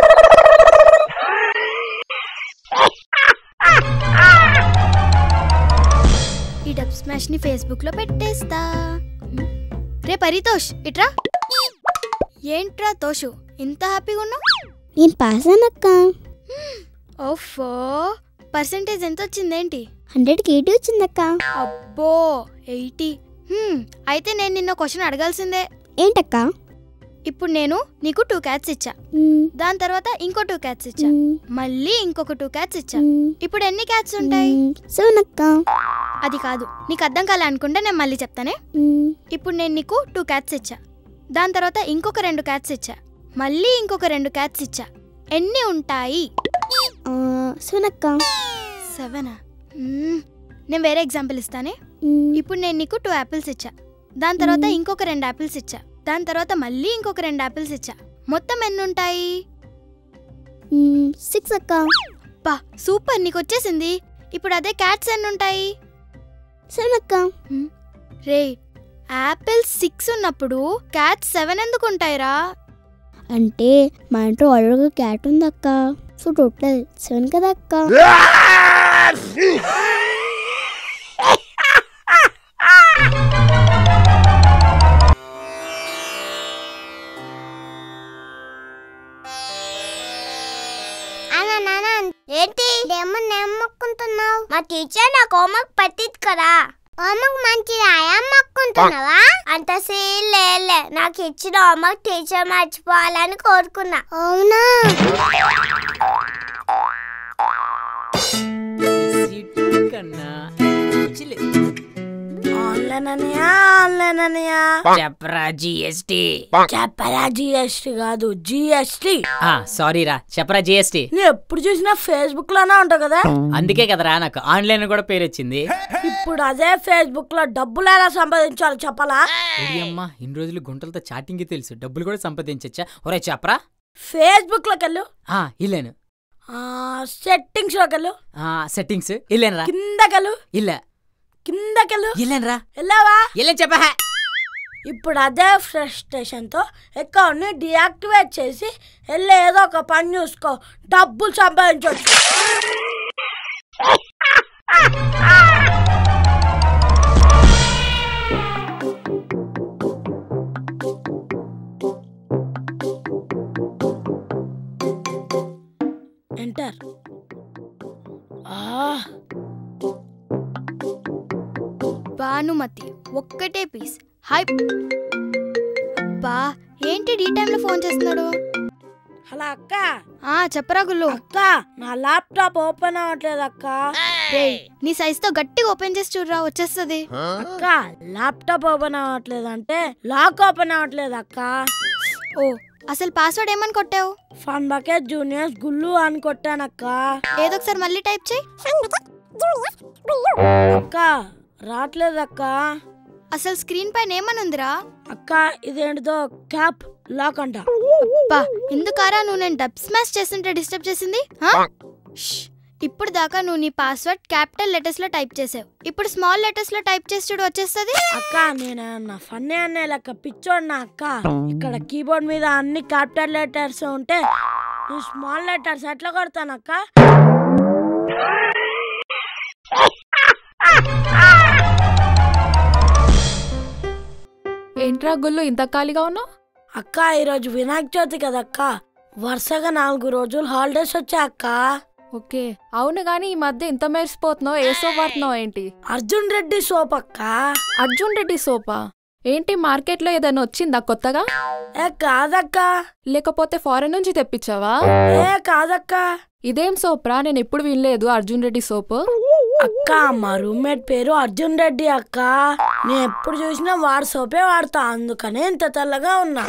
[SPEAKER 4] ఈ డబ్ స్మాష్ ని ఫేస్బుక్ లో పెట్టేస్తా రే పరితోష్ ఇట్రా ఏంట్రా తోషు ఇంత హ్యాపీగా ఉన్నావు
[SPEAKER 2] నేను పాస్ అనక్క
[SPEAKER 4] ఓఫో పర్సంటేజ్ ఎంత వచ్చిందేంటి
[SPEAKER 2] హండ్రెడ్కి ఎయిటీ వచ్చిందక్క
[SPEAKER 4] అబ్బో ఎయిటీ అయితే నేను నిన్న క్వశ్చన్ అడగాల్సిందే
[SPEAKER 2] ఏంటక్క
[SPEAKER 4] ఇప్పుడు నేను నీకు టూ క్యాట్స్ ఇచ్చా దాని తర్వాత ఇంకో టూ క్యాట్స్ ఇచ్చా మళ్ళీ ఇంకొక టూ క్యాట్స్ ఇచ్చా ఇప్పుడు ఎన్ని క్యాట్స్ ఉంటాయి
[SPEAKER 2] సోనక్క
[SPEAKER 4] అది కాదు నీకు అర్థం కాలే అనుకుంటే నేను మళ్ళీ చెప్తానే ఇప్పుడు నేను నీకు టూ క్యాట్స్ ఇచ్చా దాని తర్వాత ఇంకొక రెండు క్యాట్స్ ఇచ్చా మళ్ళీ ఇంకొక రెండు క్యాట్స్ ఇచ్చా ఎన్ని ఉంటాయి
[SPEAKER 2] సోనక్క
[SPEAKER 4] సెవెనా నేను వేరే ఎగ్జాంపుల్ ఇస్తానే ఇప్పుడు నేను నీకు టూ యాపిల్స్ ఇచ్చా దాని తర్వాత ఇంకొక రెండు యాపిల్స్ ఇచ్చా దాని తర్వాత మళ్ళీ ఇంకొక రెండు యాపిల్స్ ఇచ్చా మొత్తం ఎన్ని ఉంటాయి
[SPEAKER 2] సిక్స్ అక్క
[SPEAKER 4] పా సూపర్ నీకు వచ్చేసింది ఇప్పుడు అదే క్యాట్స్ ఎన్ని ఉంటాయి
[SPEAKER 2] సెవెన్ అక్క
[SPEAKER 4] రే యాపిల్ సిక్స్ ఉన్నప్పుడు క్యాట్స్ సెవెన్ ఎందుకు ఉంటాయిరా
[SPEAKER 2] అంటే మా ఇంట్లో ఆల్రెడీ క్యాట్ ఉంది అక్క సో టోటల్ సెవెన్ కదా అక్క ఏంటి ఏమో నెమ్మక్కుంటున్నావు మా టీచర్ నాకు హోంవర్క్ పట్టింది కదా హోంవర్క్ మంచి రాయమ్మక్కుంటున్నావా అంత సీన్ లేలే నాకు ఇచ్చిన హోంవర్క్ టీచర్ మర్చిపోవాలని కోరుకున్నా అవునా
[SPEAKER 5] కన్నా
[SPEAKER 8] ఆన్లైన్ అనియా ఆన్లైన్ అనియా
[SPEAKER 5] చెప్పరా జిఎస్టి
[SPEAKER 8] చెప్పరా జిఎస్టీ కాదు జిఎస్టీ
[SPEAKER 5] సారీ రా చెప్పరా జిఎస్టి
[SPEAKER 8] నువ్వు ఎప్పుడు చూసినా ఫేస్బుక్ లోనే ఉంటావు కదా
[SPEAKER 5] అందుకే కదరా నాకు ఆన్లైన్ కూడా పేరు వచ్చింది
[SPEAKER 8] ఇప్పుడు అదే ఫేస్బుక్ లో డబ్బులు ఎలా సంపాదించాలో చెప్పాలా
[SPEAKER 5] అమ్మా ఇన్ని రోజులు గుంటలతో చాటింగ్ తెలుసు డబ్బులు కూడా సంపాదించచ్చా ఒరే చెప్పరా
[SPEAKER 8] ఫేస్బుక్ లోకి వెళ్ళు
[SPEAKER 5] ఆ ఇల్లేను
[SPEAKER 8] సెట్టింగ్స్ లోకి వెళ్ళు
[SPEAKER 5] ఆ సెట్టింగ్స్ ఇల్లేనరా
[SPEAKER 8] కిందకెళ్ళు
[SPEAKER 5] ఇల్ల
[SPEAKER 8] కిందకెళ్ళు
[SPEAKER 5] ఇల్లేనరా
[SPEAKER 8] వెళ్ళావా
[SPEAKER 5] ఇల్లేని చెప్పా
[SPEAKER 8] ఇప్పుడు అదే ఫ్రస్ట్రేషన్ తో అకౌంట్ ని డియాక్టివేట్ చేసి వెళ్ళి ఏదో ఒక పని చూసుకో డబ్బులు సంపాదించవచ్చు ఎంటర్ ఆ
[SPEAKER 4] భానుమతి ఒక్కటే పీస్ హాయ్ బా ఏంటి ఈ టైంలో ఫోన్ చేస్తున్నాడు
[SPEAKER 8] హలో అక్క
[SPEAKER 4] ఆ చెప్పరా గుల్లు
[SPEAKER 8] అక్క నా ల్యాప్టాప్ ఓపెన్ అవ్వట్లేదు అక్క
[SPEAKER 4] రేయ్ నీ సైజ్ తో గట్టిగా ఓపెన్ చేసి చూడరా వచ్చేస్తుంది
[SPEAKER 8] అక్క ల్యాప్టాప్ ఓపెన్ అవ్వట్లేదు అంటే లాక్ ఓపెన్ అవ్వట్లేదు అక్క
[SPEAKER 4] ఓ అసలు పాస్వర్డ్ ఏమని కొట్టావు
[SPEAKER 8] ఫన్ బకెట్ జూనియర్స్ గుల్లు అని కొట్టానక్క
[SPEAKER 4] ఏదో ఒకసారి మళ్ళీ టైప్ చేయి
[SPEAKER 8] అక్క రావట్లేదు అక్క
[SPEAKER 4] అసలు స్క్రీన్ పైన ఏమని ఉందిరా
[SPEAKER 8] అక్క ఇదేంటిదో క్యాప్ లాక్ అంట
[SPEAKER 4] బా ఎందుకారా నువ్వు నేను డబ్ స్మాష్ చేస్తుంటే డిస్టర్బ్ చేసింది ఆ? ష్. ఇప్పుడు దాకా నువ్వు నీ పాస్వర్డ్ క్యాపిటల్ లెటర్స్ లో టైప్ చేసావు ఇప్పుడు స్మాల్ లెటర్స్ లో టైప్ చేసి చూడు వచ్చేస్తుంది
[SPEAKER 8] అక్క నేను నా ఫన్నీ అనే లెక్క పిచ్చోడినా అక్క ఇక్కడ కీబోర్డ్ మీద అన్ని క్యాపిటల్ లెటర్స్ ఉంటే నేను స్మాల్ లెటర్స్ ఎట్లా కొడతానక్క
[SPEAKER 10] ఏంట్రా గుళ్ళు ఇంత ఖాళీగా ఉన్నావు
[SPEAKER 8] అక్క ఈరోజు వినాయక చవితి కదక్క వరుసగా నాలుగు రోజులు హాలిడేస్ వచ్చాయి అక్క
[SPEAKER 10] ఓకే అవును గాని ఈ మధ్య ఇంత మెరిసిపోతున్నావు ఏ సోప్ వాడుతున్నావు ఏంటి
[SPEAKER 8] అర్జున్ రెడ్డి సోప్ అక్క
[SPEAKER 10] అర్జున్ రెడ్డి సోపా ఏంటి మార్కెట్లో ఏదైనా వచ్చిందా కొత్తగా
[SPEAKER 8] ఏ కాదక్క
[SPEAKER 10] లేకపోతే ఫారెన్ నుంచి తెప్పించావా
[SPEAKER 8] ఏ కాదక్క
[SPEAKER 10] ఇదేం సోప్రా నేను ఎప్పుడు వినలేదు అర్జున్ రెడ్డి సోప్
[SPEAKER 8] అక్క మా రూమ్మేట్ పేరు అర్జున్ రెడ్డి అక్క నేను ఎప్పుడు చూసినా వాడు సోపే వాడతా అందుకనే ఇంత తెల్లగా ఉన్నా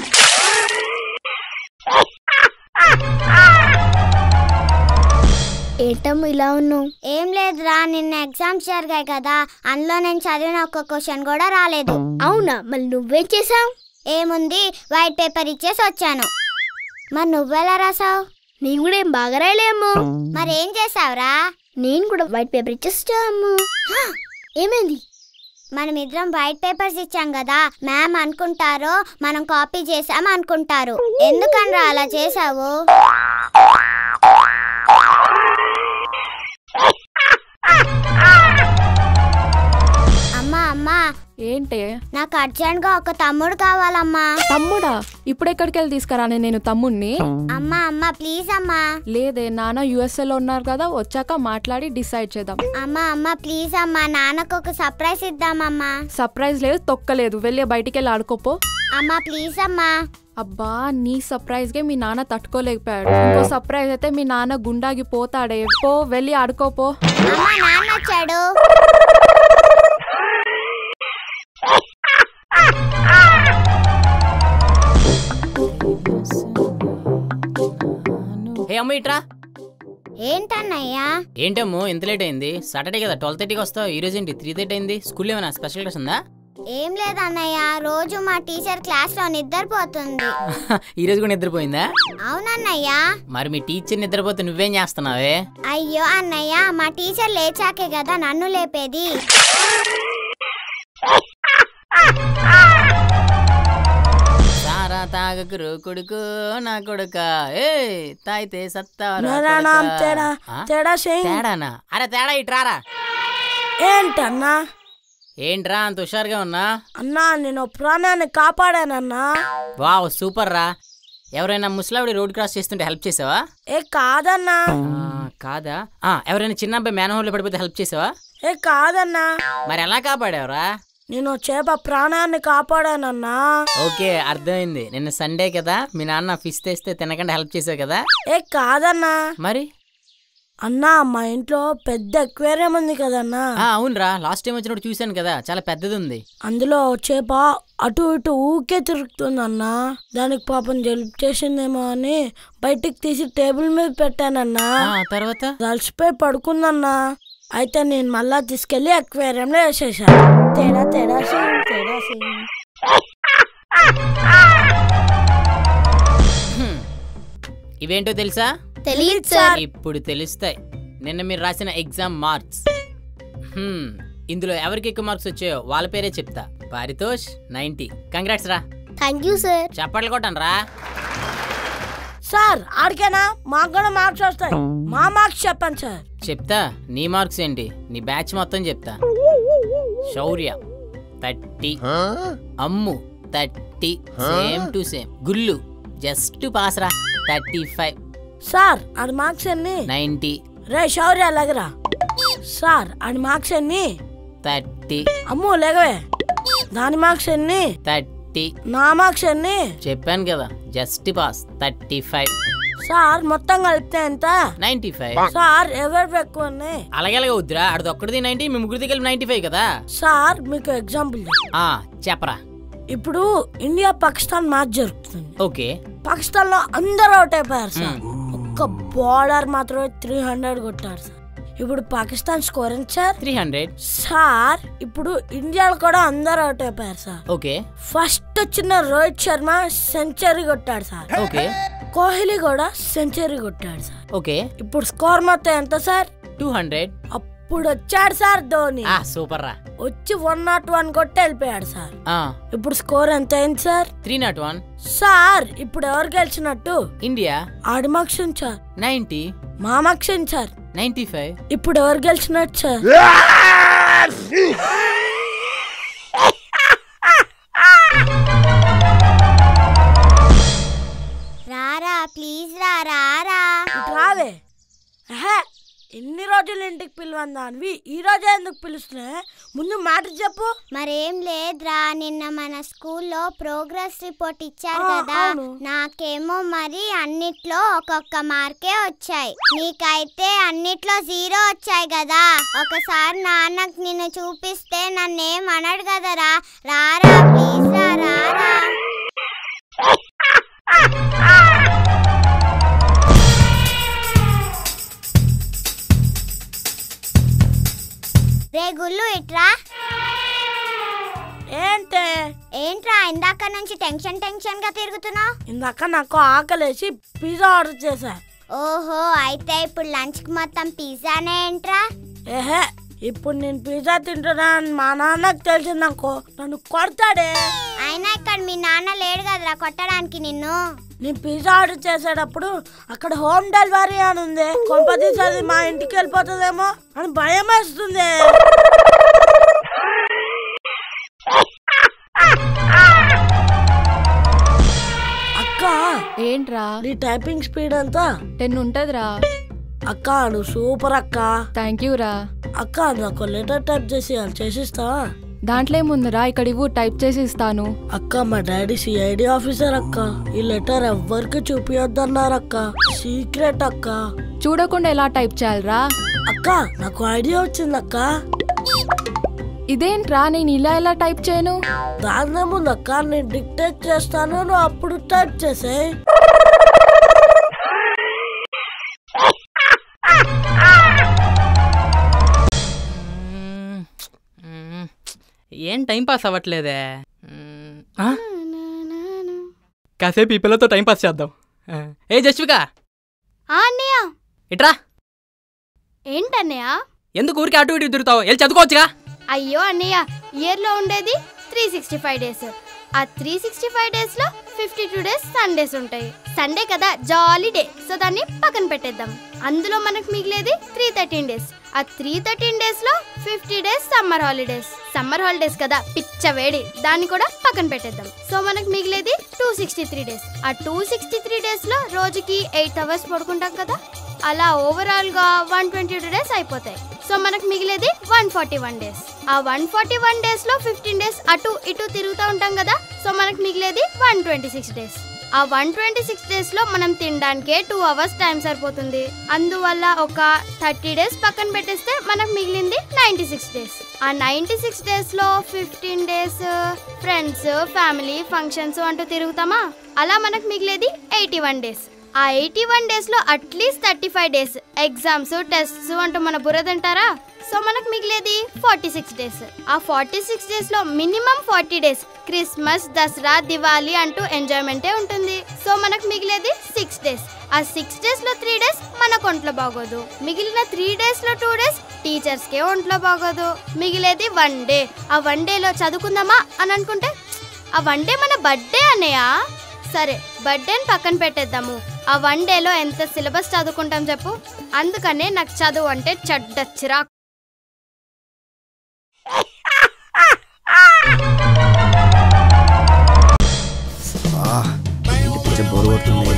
[SPEAKER 2] ఏంటమ్మ ఇలా ఉన్నావు ఏం లేదురా నిన్న ఎగ్జామ్స్ జరిగాయి కదా అందులో నేను చదివిన ఒక్క క్వశ్చన్ కూడా రాలేదు అవునా మళ్ళీ నువ్వేం చేసావు ఏముంది వైట్ పేపర్ ఇచ్చేసి వచ్చాను మరి నువ్వెలా రాసావు నేను కూడా ఏం బాగా రాయలేము మరి ఏం చేసావురా నేను కూడా వైట్ పేపర్ ఇచ్చేస్తాము ఏమైంది మనం ఇద్దరం వైట్ పేపర్స్ ఇచ్చాం కదా మ్యామ్ అనుకుంటారో మనం కాపీ చేసాం అనుకుంటారు ఎందుకనరా అలా చేసావు అమ్మా అమ్మా
[SPEAKER 10] ఏంటే
[SPEAKER 2] నాకు అర్జెంట్ గా ఒక తమ్ముడు కావాలమ్మా
[SPEAKER 10] తమ్ముడా ఇప్పుడు ఎక్కడికి వెళ్ళి తీసుకురానే నేను తమ్ముణ్ణి
[SPEAKER 2] అమ్మా అమ్మా ప్లీజ్ అమ్మా
[SPEAKER 10] లేదే నాన్న USA లో ఉన్నారు కదా వచ్చాక మాట్లాడి డిసైడ్ చేద్దాం
[SPEAKER 2] అమ్మా అమ్మా ప్లీజ్ అమ్మా నాన్నకు ఒక సర్ప్రైజ్ ఇద్దామమ్మా
[SPEAKER 10] సర్ప్రైజ్ లేదు తొక్కలేదు వెళ్ళి బయటికి వెళ్ళి ఆడుకోపో
[SPEAKER 2] అమ్మా ప్లీజ్ అమ్మా
[SPEAKER 10] అబ్బా నీ సర్ప్రైజ్ ಗೆ మీ నాన్న తట్టుకోలేకపోయాడు ఇంకో సర్ప్రైజ్ అయితే మీ నాన్న గుండాగి పోతాడే పో వెళ్ళి ఆడుకోపో
[SPEAKER 2] అమ్మా నాన్న వచ్చాడు
[SPEAKER 5] హే అమ్మ ఇట్రా
[SPEAKER 2] ఏంటన్నయ్యా
[SPEAKER 5] ఏంటమ్మో ఇంత లేట్ అయింది సాటర్డే కదా ట్వెల్వ్ థర్టీకి వస్తావు ఈ రోజు ఏంటి త్రీ థర్టీ అయింది స్కూల్ ఏమైనా స్పెషల్ క్లాస్ ఉందా
[SPEAKER 2] ఏం లేదన్నయ్య రోజు మా టీచర్ క్లాస్ లో నిద్రపోతుంది
[SPEAKER 5] ఈ రోజు కూడా నిద్రపోయిందా
[SPEAKER 2] అవునన్నయ్య
[SPEAKER 5] మరి మీ టీచర్ నిద్రపోతే నువ్వేం చేస్తున్నావే
[SPEAKER 2] అయ్యో అన్నయ్య మా టీచర్ లేచాకే కదా నన్ను లేపేది
[SPEAKER 5] సారా తాగకురు కొడుకు నా కొడుక ఏ తాయితే సత్తారా
[SPEAKER 8] నానా నామ్
[SPEAKER 5] కొడుకా.
[SPEAKER 8] తేడా
[SPEAKER 5] ఆ?
[SPEAKER 8] తేడా సింగ్
[SPEAKER 5] తేడానా అరే తేడా ఇట్రారా
[SPEAKER 8] ఏంటన్నా
[SPEAKER 5] ఏంట్రా అంత హుషారుగా ఉన్నా
[SPEAKER 8] అన్నా నేను ప్రాణాన్ని కాపాడానన్నా
[SPEAKER 5] వావ్ సూపర్ రా ఎవరైనా ముసలావిడి రోడ్ క్రాస్ చేస్తుంటే హెల్ప్ చేసావా
[SPEAKER 8] ఏ కాదన్నా
[SPEAKER 5] ఆ, కాదా ఆ, ఎవరైనా చిన్న అబ్బాయి మేనహోల్లో పడిపోతే హెల్ప్ చేసావా
[SPEAKER 8] ఏ కాదన్నా
[SPEAKER 5] మరి ఎలా కాపాడావురా
[SPEAKER 8] నేను చేప ప్రాణాన్ని కాపాడానన్నా
[SPEAKER 5] ఓకే అర్థమైంది నిన్న సండే కదా మీ నాన్న ఫిష్ తెస్తే తినకుండా హెల్ప్ చేసావు కదా
[SPEAKER 8] ఏ కాదన్నా
[SPEAKER 5] మరి
[SPEAKER 8] అన్నా మా ఇంట్లో పెద్ద ఎక్వేరియం ఉంది కదన్నా
[SPEAKER 5] ఆ, అవునురా లాస్ట్ టైం వచ్చినప్పుడు చూశాను కదా చాలా పెద్దది ఉంది
[SPEAKER 8] అందులో చేప అటు ఇటు ఊకే తిరుగుతుందన్నా దానికి పాపం జలుబు చేసిందేమో అని బయటికి తీసి టేబుల్ మీద పెట్టానన్నా
[SPEAKER 5] ఆ, తర్వాత
[SPEAKER 8] అలసిపోయి పడుకుందన్నా అయితే నేను మళ్ళా తీసుకెళ్లి అక్వేరియంలో వేసేసాను తేడా తేడా సింగ్, తేడా సింగ్.
[SPEAKER 5] హ్మ్. ఇవేంటో తెలుసా
[SPEAKER 2] తెలియదు సార్
[SPEAKER 5] ఇప్పుడు తెలుస్తాయి నిన్న మీరు రాసిన ఎగ్జామ్ మార్క్స్ హ్మ్. ఇందులో ఎవరికి ఎక్కువ మార్క్స్ వచ్చాయో వాళ్ళ పేరే చెప్తా పారితోష్ నైన్టీ కంగ్రాట్స్ రా
[SPEAKER 2] థ్యాంక్ యూ సార్
[SPEAKER 5] చప్పట్లు కొట్టండి రా
[SPEAKER 8] సార్ ఆడికేనా మాకు కూడా మార్క్స్ వస్తాయి మా మార్క్స్ చెప్పండి సార్
[SPEAKER 5] చెప్తా నీ మార్క్స్ ఏంటి నీ బ్యాచ్ మొత్తం చెప్తా Shaurya thirty Ammu thirty same to same Gullu just pass రా థర్టీ ఫైవ్
[SPEAKER 8] సార్ ఆడి మార్క్స్ ఎన్ని
[SPEAKER 5] నైంటీ
[SPEAKER 8] రే శౌర్య లగరా సార్ ఆడి మార్క్స్ ఎన్ని
[SPEAKER 5] థర్టీ
[SPEAKER 8] అమ్ము లేగవే దాని మార్క్స్ ఎన్ని
[SPEAKER 5] థర్టీ
[SPEAKER 8] నా మార్క్స్ ఎన్ని
[SPEAKER 5] చెప్పాను కదా just pass thirty five
[SPEAKER 8] sir మొత్తం కలిపితే ఎంత
[SPEAKER 5] నైంటీ ఫైవ్
[SPEAKER 8] సార్ ఎవరు ఎక్కువ ఉన్నాయి
[SPEAKER 5] అలాగే అలాగే వద్దురా ఆడది ఒక్కడిది నైంటీ మీ ముగ్గురిది కలిపి నైంటీ ఫైవ్ కదా
[SPEAKER 8] సార్ మీకు ఎగ్జాంపుల్ చెప్తా.
[SPEAKER 5] ఆ చెప్పరా
[SPEAKER 8] ఇప్పుడు ఇండియా పాకిస్తాన్ మ్యాచ్ జరుగుతుంది
[SPEAKER 5] ఓకే
[SPEAKER 8] పాకిస్తాన్ లో అందరూ అవుట్ అయిపోయారు సార్ ఒక్క బౌలర్ మాత్రమే త్రీ హండ్రెడ్ కొట్టారు సార్ ఇప్పుడు పాకిస్తాన్ స్కోర్ ఎంత సార్
[SPEAKER 5] త్రీ హండ్రెడ్
[SPEAKER 8] సార్ ఇప్పుడు ఇండియాలో కూడా అందరూ అవుట్ అయిపోయారు సార్
[SPEAKER 5] ఓకే
[SPEAKER 8] ఫస్ట్ వచ్చిన రోహిత్ శర్మ సెంచరీ కొట్టాడు సార్
[SPEAKER 5] ఓకే
[SPEAKER 8] కోహ్లీ కూడా సెంచరీ కొట్టాడు సార్
[SPEAKER 5] ఓకే
[SPEAKER 8] ఇప్పుడు స్కోర్ మొత్తం ఎంత సార్
[SPEAKER 5] టూ హండ్రెడ్
[SPEAKER 8] అప్పుడు వచ్చాడు సార్ ధోని
[SPEAKER 5] ఆ సూపర్ రా
[SPEAKER 8] వచ్చి వన్ నాట్ వన్ కొట్టి వెళ్ళిపోయాడు సార్
[SPEAKER 5] ఆ
[SPEAKER 8] ఇప్పుడు స్కోర్ ఎంత అయింది sir
[SPEAKER 5] three nought one
[SPEAKER 8] sir ఇప్పుడు ఎవరు గెలిచినట్టు
[SPEAKER 5] ఇండియా
[SPEAKER 8] ఆడి మక్షన్ సార్
[SPEAKER 5] నైంటీ
[SPEAKER 8] మా మక్షన్ సార్
[SPEAKER 5] నైంటీ ఫైవ్
[SPEAKER 8] ఇప్పుడు ఎవరు గెలిచినట్టు సార్
[SPEAKER 2] రారా ప్లీజ్ రా రారా
[SPEAKER 8] ఇటు రావే ఎహే, ఎన్ని రోజులు ఇంటికి పిలవందానివి ఈ రోజే ఎందుకు పిలుస్తున్నా ముందు మాట చెప్పు
[SPEAKER 2] మరేం లేదురా నిన్న మన స్కూల్లో ప్రోగ్రెస్ రిపోర్ట్ ఇచ్చారు
[SPEAKER 8] ఆ,
[SPEAKER 2] కదా
[SPEAKER 8] అవును.
[SPEAKER 2] నాకేమో మరి అన్నిట్లో ఒక్కొక్క మార్కే వచ్చాయి నీకైతే అన్నిట్లో జీరో వచ్చాయి కదా ఒకసారి నాన్నకు నిన్ను చూపిస్తే నన్నేం అనడు కదరా రారా ప్లీజ్ రా రారా రే గుల్లు ఇట్రా
[SPEAKER 8] ఏంటే
[SPEAKER 2] ఏంట్రా ఇందాక నుంచి టెన్షన్ టెన్షన్ గా తిరుగుతున్నావు
[SPEAKER 8] ఇందాక నాకు ఆకలేసి పిజ్జా ఆర్డర్ చేశా
[SPEAKER 2] ఓహో అయితే ఇప్పుడు లంచ్ కి మొత్తం పిజ్జానే ఏంట్రా
[SPEAKER 8] ఏహే ఇప్పుడు నేను పిజ్జా తింటున్నా అని మా నాన్నకు తెలిసిందనుకో నన్ను కొడతాడే
[SPEAKER 2] అయినా ఇక్కడ మీ నాన్న లేడు కదరా కొట్టడానికి నిన్ను
[SPEAKER 8] నేను పిజ్జా ఆర్డర్ చేసేటప్పుడు అక్కడ హోమ్ డెలివరీ అని ఉంది కొంపతీసి అది మా ఇంటికి వెళ్ళిపోతుందేమో అని భయం వేస్తుంది అక్క
[SPEAKER 10] ఏంట్రా
[SPEAKER 8] నీ టైపింగ్ స్పీడ్ ఎంత
[SPEAKER 10] టెన్ ఉంటదిరా
[SPEAKER 8] అక్క నువ్వు సూపర్ అక్క
[SPEAKER 10] థ్యాంక్ యూ రా
[SPEAKER 8] అక్క నాకు లెటర్ టైప్ చేసి అది చేసిస్తావా
[SPEAKER 10] దాంట్లో ఏముందిరా ఇక్కడ ఇవ్వు టైప్ చేసి ఇస్తాను
[SPEAKER 8] అక్క మా డాడీ సిఐడి ఆఫీసర్ అక్క ఈ లెటర్ ఎవ్వరికి చూపియొద్దన్నారు అక్క సీక్రెట్ అక్క
[SPEAKER 10] చూడకుండా ఎలా టైప్ చేయాలిరా
[SPEAKER 8] అక్క నాకు ఐడియా వచ్చింది అక్క
[SPEAKER 10] ఇదేంట్రా నేను ఇలా ఎలా టైప్ చేయను
[SPEAKER 8] దాని ముందు అక్క నేను డిక్టేట్ చేస్తాను నువ్వు అప్పుడు టైప్ చేసే
[SPEAKER 5] ఏం టైం పాస్ అవ్వట్లేదే మ్మ్, ఆ? కాసేపు ఈ పిల్లతో టైం పాస్ చేద్దాం ఆ, ఏ జస్విక
[SPEAKER 4] ఆ అన్నయ్య
[SPEAKER 5] ఇట్రా
[SPEAKER 4] ఏంటన్నయ్య
[SPEAKER 5] ఎందుకు ఊరికి అటు ఇటు తిరుగుతావు వెళ్ళి చదువుకోవచ్చుగా
[SPEAKER 4] అయ్యో అన్నయ్య ఇయర్లో ఉండేది త్రీ సిక్స్టీ ఫైవ్ డేస్ ఆ త్రీ సిక్స్టీ ఫైవ్ డేస్లో ఫిఫ్టీ టూ డేస్ సండేస్ ఉంటాయి సండే కదా జాలీ డే సో దాన్ని పక్కన పెట్టేద్దాం అందులో మనకు మిగిలేది త్రీ థర్టీన్ డేస్ ఆ త్రీ థర్టీన్ డేస్లో fifty days summer holidays summer holidays కదా పిచ్చ వేడి దాన్ని కూడా పక్కన పెట్టేద్దాం సో మనకు మిగిలేది టూ సిక్స్టీ త్రీ డేస్ ఆ టూ సిక్స్టీ త్రీ డేస్లో రోజుకి ఎయిట్ అవర్స్ పడుకుంటాం కదా అలా ఓవరాల్ గా వన్ ట్వంటీ టూ డేస్ అయిపోతాయి సో మనకు మిగిలేది వన్ ఫార్టీ వన్ డేస్ ఆ వన్ ఫార్టీ వన్ డేస్ లో ఫిఫ్టీన్ డేస్ అటు ఇటు తిరుగుతూ ఉంటాం కదా సో మనకు మిగిలేది వన్ ట్వంటీ సిక్స్ డేస్ ఆ వన్ ట్వంటీ సిక్స్ డేస్ లో మనం తినడానికే టూ అవర్స్ టైం సరిపోతుంది అందువల్ల ఒక థర్టీ డేస్ పక్కన పెట్టేస్తే మనకు మిగిలింది నైంటీ సిక్స్ డేస్ ఆ నైంటీ సిక్స్ డేస్ లో fifteen days friends family functions అంటూ తిరుగుతామా అలా మనకు మిగిలేది ఎయిటీ వన్ డేస్ ఆ ఎయిటీ వన్ డేస్ లో at least thirty five days exams tests అంటూ మన బుర్ర తింటారా సో మనకు మిగిలేది ఫార్టీ సిక్స్ డేస్ ఆ ఫార్టీ సిక్స్ డేస్ లో minimum forty days Christmas Dasara Diwali అంటూ ఎంజాయ్మెంటే ఉంటుంది సో మనకు మిగిలేది సిక్స్ డేస్ ఆ సిక్స్ డేస్ లో త్రీ డేస్ మనకు ఒంట్లో బాగోదు మిగిలిన త్రీ డేస్ లో టూ డేస్ టీచర్స్ కే ఒంట్లో బాగోదు మిగిలేది వన్ డే ఆ వన్ డేలో చదువుకుందామా అని అనుకుంటే ఆ వన్ డే మన బర్త్డే అన్నయ్య సరే బర్త్డేని పక్కన పెట్టేద్దాము ఆ వన్ డేలో ఎంత సిలబస్ చదువుకుంటాం చెప్పు అందుకనే నాకు చదువు అంటే చెడ్డ చిరాకు
[SPEAKER 11] కొంచెం బోరు కొడుతుంది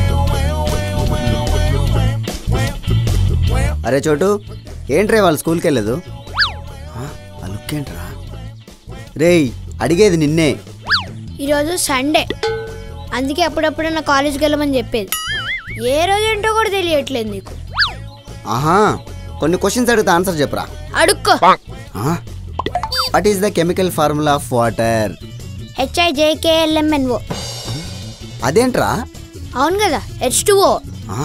[SPEAKER 11] అరే చోటు ఏంట్రా వాళ్ళు స్కూల్కి వెళ్ళదు ఆ, ఆ లుక్ ఏంట్రా రేయ్ అడిగేది నిన్నే
[SPEAKER 2] ఈరోజు సండే అందుకే అప్పుడప్పుడు నా కాలేజ్కి వెళ్ళమని చెప్పేది ఏ రోజు ఏంటో కూడా తెలియట్లేదు నీకు
[SPEAKER 11] ఆహా కొన్ని క్వశ్చన్స్ అడిగితే ఆన్సర్ చెప్పరా
[SPEAKER 2] అడుక్కో
[SPEAKER 11] what is the chemical formula of water
[SPEAKER 2] హెచ్ఐజేకేఎల్ఎంఎన్ఓ
[SPEAKER 11] అదేంట్రా
[SPEAKER 2] అవును కదా H two oh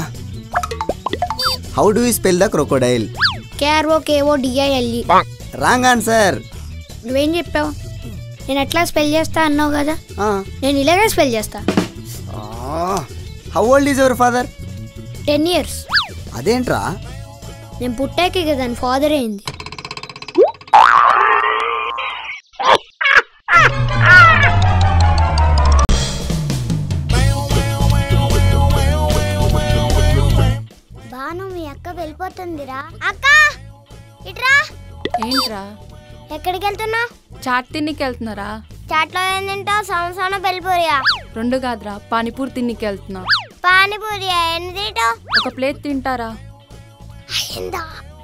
[SPEAKER 11] how do you spell the crocodile
[SPEAKER 2] కేఆర్ఓ KO డిఐఎల్ఈ
[SPEAKER 11] wrong answer
[SPEAKER 2] నువ్వేం చెప్పావు నేను ఎట్లా స్పెల్ చేస్తా అన్నావు కదా నేను ఇలాగే స్పెల్ చేస్తా
[SPEAKER 11] how old is your father
[SPEAKER 2] ten years
[SPEAKER 11] అదేంట్రా
[SPEAKER 2] నేను పుట్టాకే కదా దాని ఫాదర్ అయింది బాను మీ అక్క వెళ్ళిపోతుందిరా అక్క ఇట్రా
[SPEAKER 10] ఏంట్రా
[SPEAKER 2] ఎక్కడికి వెళ్తున్నా
[SPEAKER 10] చాట్ తిన్నికి వెళ్తున్నారా
[SPEAKER 2] చాట్లో ఏం తింటావు సంవత్సరం వెళ్ళిపోయా
[SPEAKER 10] రెండు కాదురా పానీపూరి తిన్నికి వెళ్తున్నా
[SPEAKER 2] పానీపూరి ఎన్ని తింటావు
[SPEAKER 10] ఒక ప్లేట్ తింటారా
[SPEAKER 2] అయిందా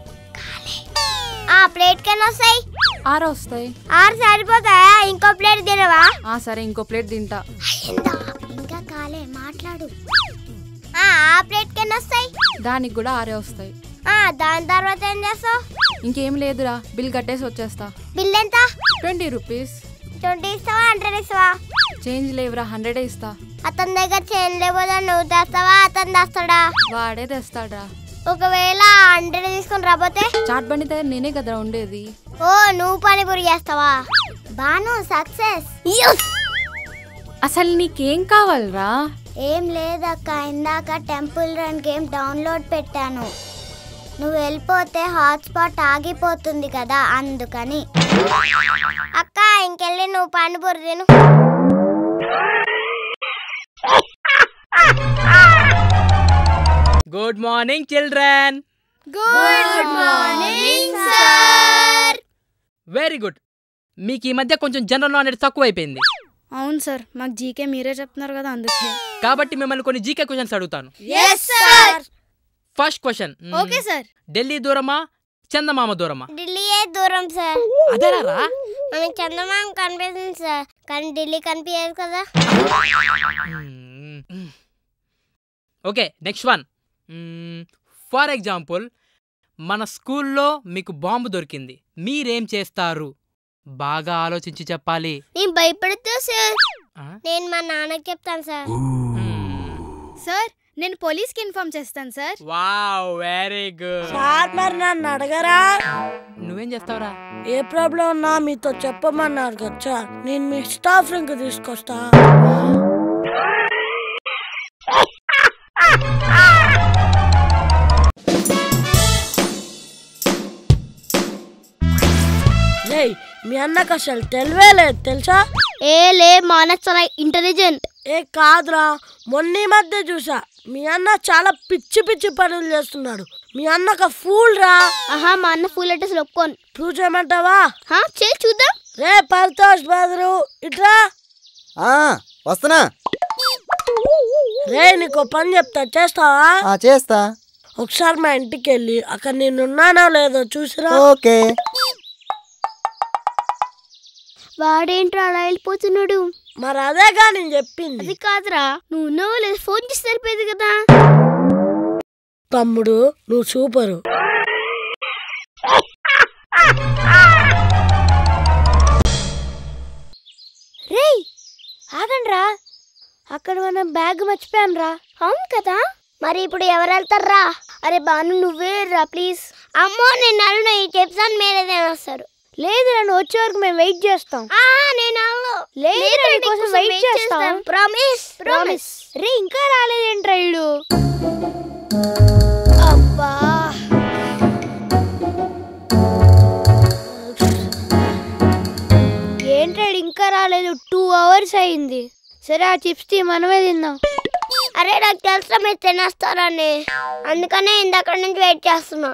[SPEAKER 2] ఆ ప్లేట్ కెన్ వస్తాయి
[SPEAKER 10] ఆరు వస్తాయి
[SPEAKER 2] ఆరు సరిపోతాయా ఇంకో ప్లేట్ తినవా
[SPEAKER 10] ఆ సరే ఇంకో ప్లేట్ తింటా
[SPEAKER 2] అయిందా ఇంకా కాలే మాట్లాడు ఆ ఆ ప్లేట్ కెన్ వస్తాయి
[SPEAKER 10] దానికి కూడా ఆరే వస్తాయి
[SPEAKER 2] ఆ దాని తర్వాత ఏం చేస్తావు
[SPEAKER 10] ఇంకేం లేదురా బిల్ కట్టేసి వచ్చేస్తా
[SPEAKER 2] బిల్ ఎంత
[SPEAKER 10] ట్వంటీ రూపీస్
[SPEAKER 2] ట్వంటీ ఇస్తావా హండ్రెడ్ ఇస్తావా
[SPEAKER 10] చేంజ్ లేవురా హండ్రెడే ఇస్తా
[SPEAKER 2] అతని దగ్గర చేంజ్ లేకపోతే నువ్వు తెస్తావా అతను తెస్తాడా
[SPEAKER 10] వాడే తెస్తాడ్రా
[SPEAKER 2] ఒకవేళ హండ్రెడ్ తీసుకొని రాబోతే
[SPEAKER 10] చాట్ బండి దగ్గర నేనే కదరా ఉండేది
[SPEAKER 2] ఓ నువ్వు పానీపూరి చేస్తావా బాను సక్సెస్
[SPEAKER 10] అసలు నీకేం కావాలరా
[SPEAKER 2] ఏం లేదక్క ఇందాక టెంపుల్ రన్ గేమ్ డౌన్లోడ్ పెట్టాను నువ్వు వెళ్ళిపోతే హాట్స్పాట్ ఆగిపోతుంది కదా అందుకని అక్క ఇంకెళ్ళి నువ్వు పానీపూరి తిను
[SPEAKER 5] good morning children
[SPEAKER 2] good morning sir
[SPEAKER 5] very good మీకు ఈ మధ్య కొంచెం జనరల్ నాలెడ్జ్ తక్కువ అయిపోయింది
[SPEAKER 4] అవును సార్ మాకు జీకే మీరే చెప్తున్నారు కదా అందుకే
[SPEAKER 5] కాబట్టి మిమ్మల్ని కొన్ని జీకే క్వశ్చన్స్ అడుగుతాను
[SPEAKER 2] yes sir
[SPEAKER 5] first question
[SPEAKER 4] okay sir
[SPEAKER 5] Delhi దూరమా చందమామ దూరమా
[SPEAKER 2] ఢిల్లీయే దూరం సార్
[SPEAKER 5] అదేరా
[SPEAKER 2] మనకి చందమామ కనిపిస్తుంది సార్ కానీ ఢిల్లీ కనిపించదు కదా
[SPEAKER 5] okay next one for example మన స్కూల్లో మీకు బాంబు దొరికింది మీరేం చేస్తారు బాగా ఆలోచించి చెప్పాలి
[SPEAKER 2] నేను భయపడితే సార్
[SPEAKER 5] ఆ?
[SPEAKER 2] నేను మా నాన్నకి చెప్తాను సార్
[SPEAKER 4] సార్ నేను పోలీస్కి ఇన్ఫార్మ్ చేస్తాను sir
[SPEAKER 5] wow very good
[SPEAKER 8] sir మరి నన్ను అడగరా
[SPEAKER 5] నువ్వేం చేస్తావురా
[SPEAKER 8] ఏ ప్రాబ్లం ఉన్నా మీతో చెప్పమన్నారు కదా నేను మీ స్టాఫ్ రూమ్కి తీసుకొస్తా రేయ్, మీ అన్నకు అసలు తెలివే లేదు తెలుసా
[SPEAKER 2] ఏ లే మా అన్న చాలా ఇంటెలిజెంట్
[SPEAKER 8] ఏ కాదురా మొన్న ఈ మధ్య చూసా మీ అన్న చాలా పిచ్చి పిచ్చి పనులు చేస్తున్నాడు మీ అన్నక ఫూల్ రా
[SPEAKER 2] ఆహా మా అన్న ఫుల్ అడ్రస్ ఒప్పుకోను
[SPEAKER 8] ప్రూవ్ చేయమంటావా
[SPEAKER 2] హా చే చూద్దాం
[SPEAKER 8] రే పర్తోష్ బదరు ఇట్రా
[SPEAKER 11] ఆ, వస్తున్నా
[SPEAKER 8] రే నీకు ఓ పని చెప్తా చేస్తావా
[SPEAKER 11] ఆ, చేస్తా
[SPEAKER 8] ఒకసారి మా ఇంటికి వెళ్ళి అక్కడ నేనున్నానో లేదో చూసిరా
[SPEAKER 11] ఓకే
[SPEAKER 2] వాడేంట్రా అలా వెళ్ళిపోతున్నాడు
[SPEAKER 8] మరి అదేగా నేను చెప్పింది
[SPEAKER 2] అది కాదురా నువ్వు ఉన్నావో లేదు ఫోన్ చేసి సరిపోయేది కదా
[SPEAKER 8] తమ్ముడు నువ్వు సూపరు
[SPEAKER 2] రేయ్ ఆగండ్రా అక్కడ మనం బ్యాగ్ మర్చిపోయాం రా అవును కదా మరి ఇప్పుడు ఎవరు వెళ్తారా అరే బాను నువ్వే రా ప్లీజ్ అమ్మో నేను అరుణ ఈ చెప్తాను మీరేదే వస్తారు లేదు నన్ను వచ్చే వరకు మేము వెయిట్ చేస్తాం నేను లేదు నీకోసం వెయిట్ చేస్తాం ప్రామిస్ ప్రామిస్ రే ఇంకా రాలేదేంట్రా ఇడు అబ్బా ఏంట్రాడు ఇంకా రాలేదు టూ అవర్స్ అయింది సరే ఆ చిప్స్ టీ మనమే తిందాం అరే నాకు తెలుసా మీరు తినేస్తారని అందుకనే ఇందాక నుంచి వెయిట్ చేస్తున్నా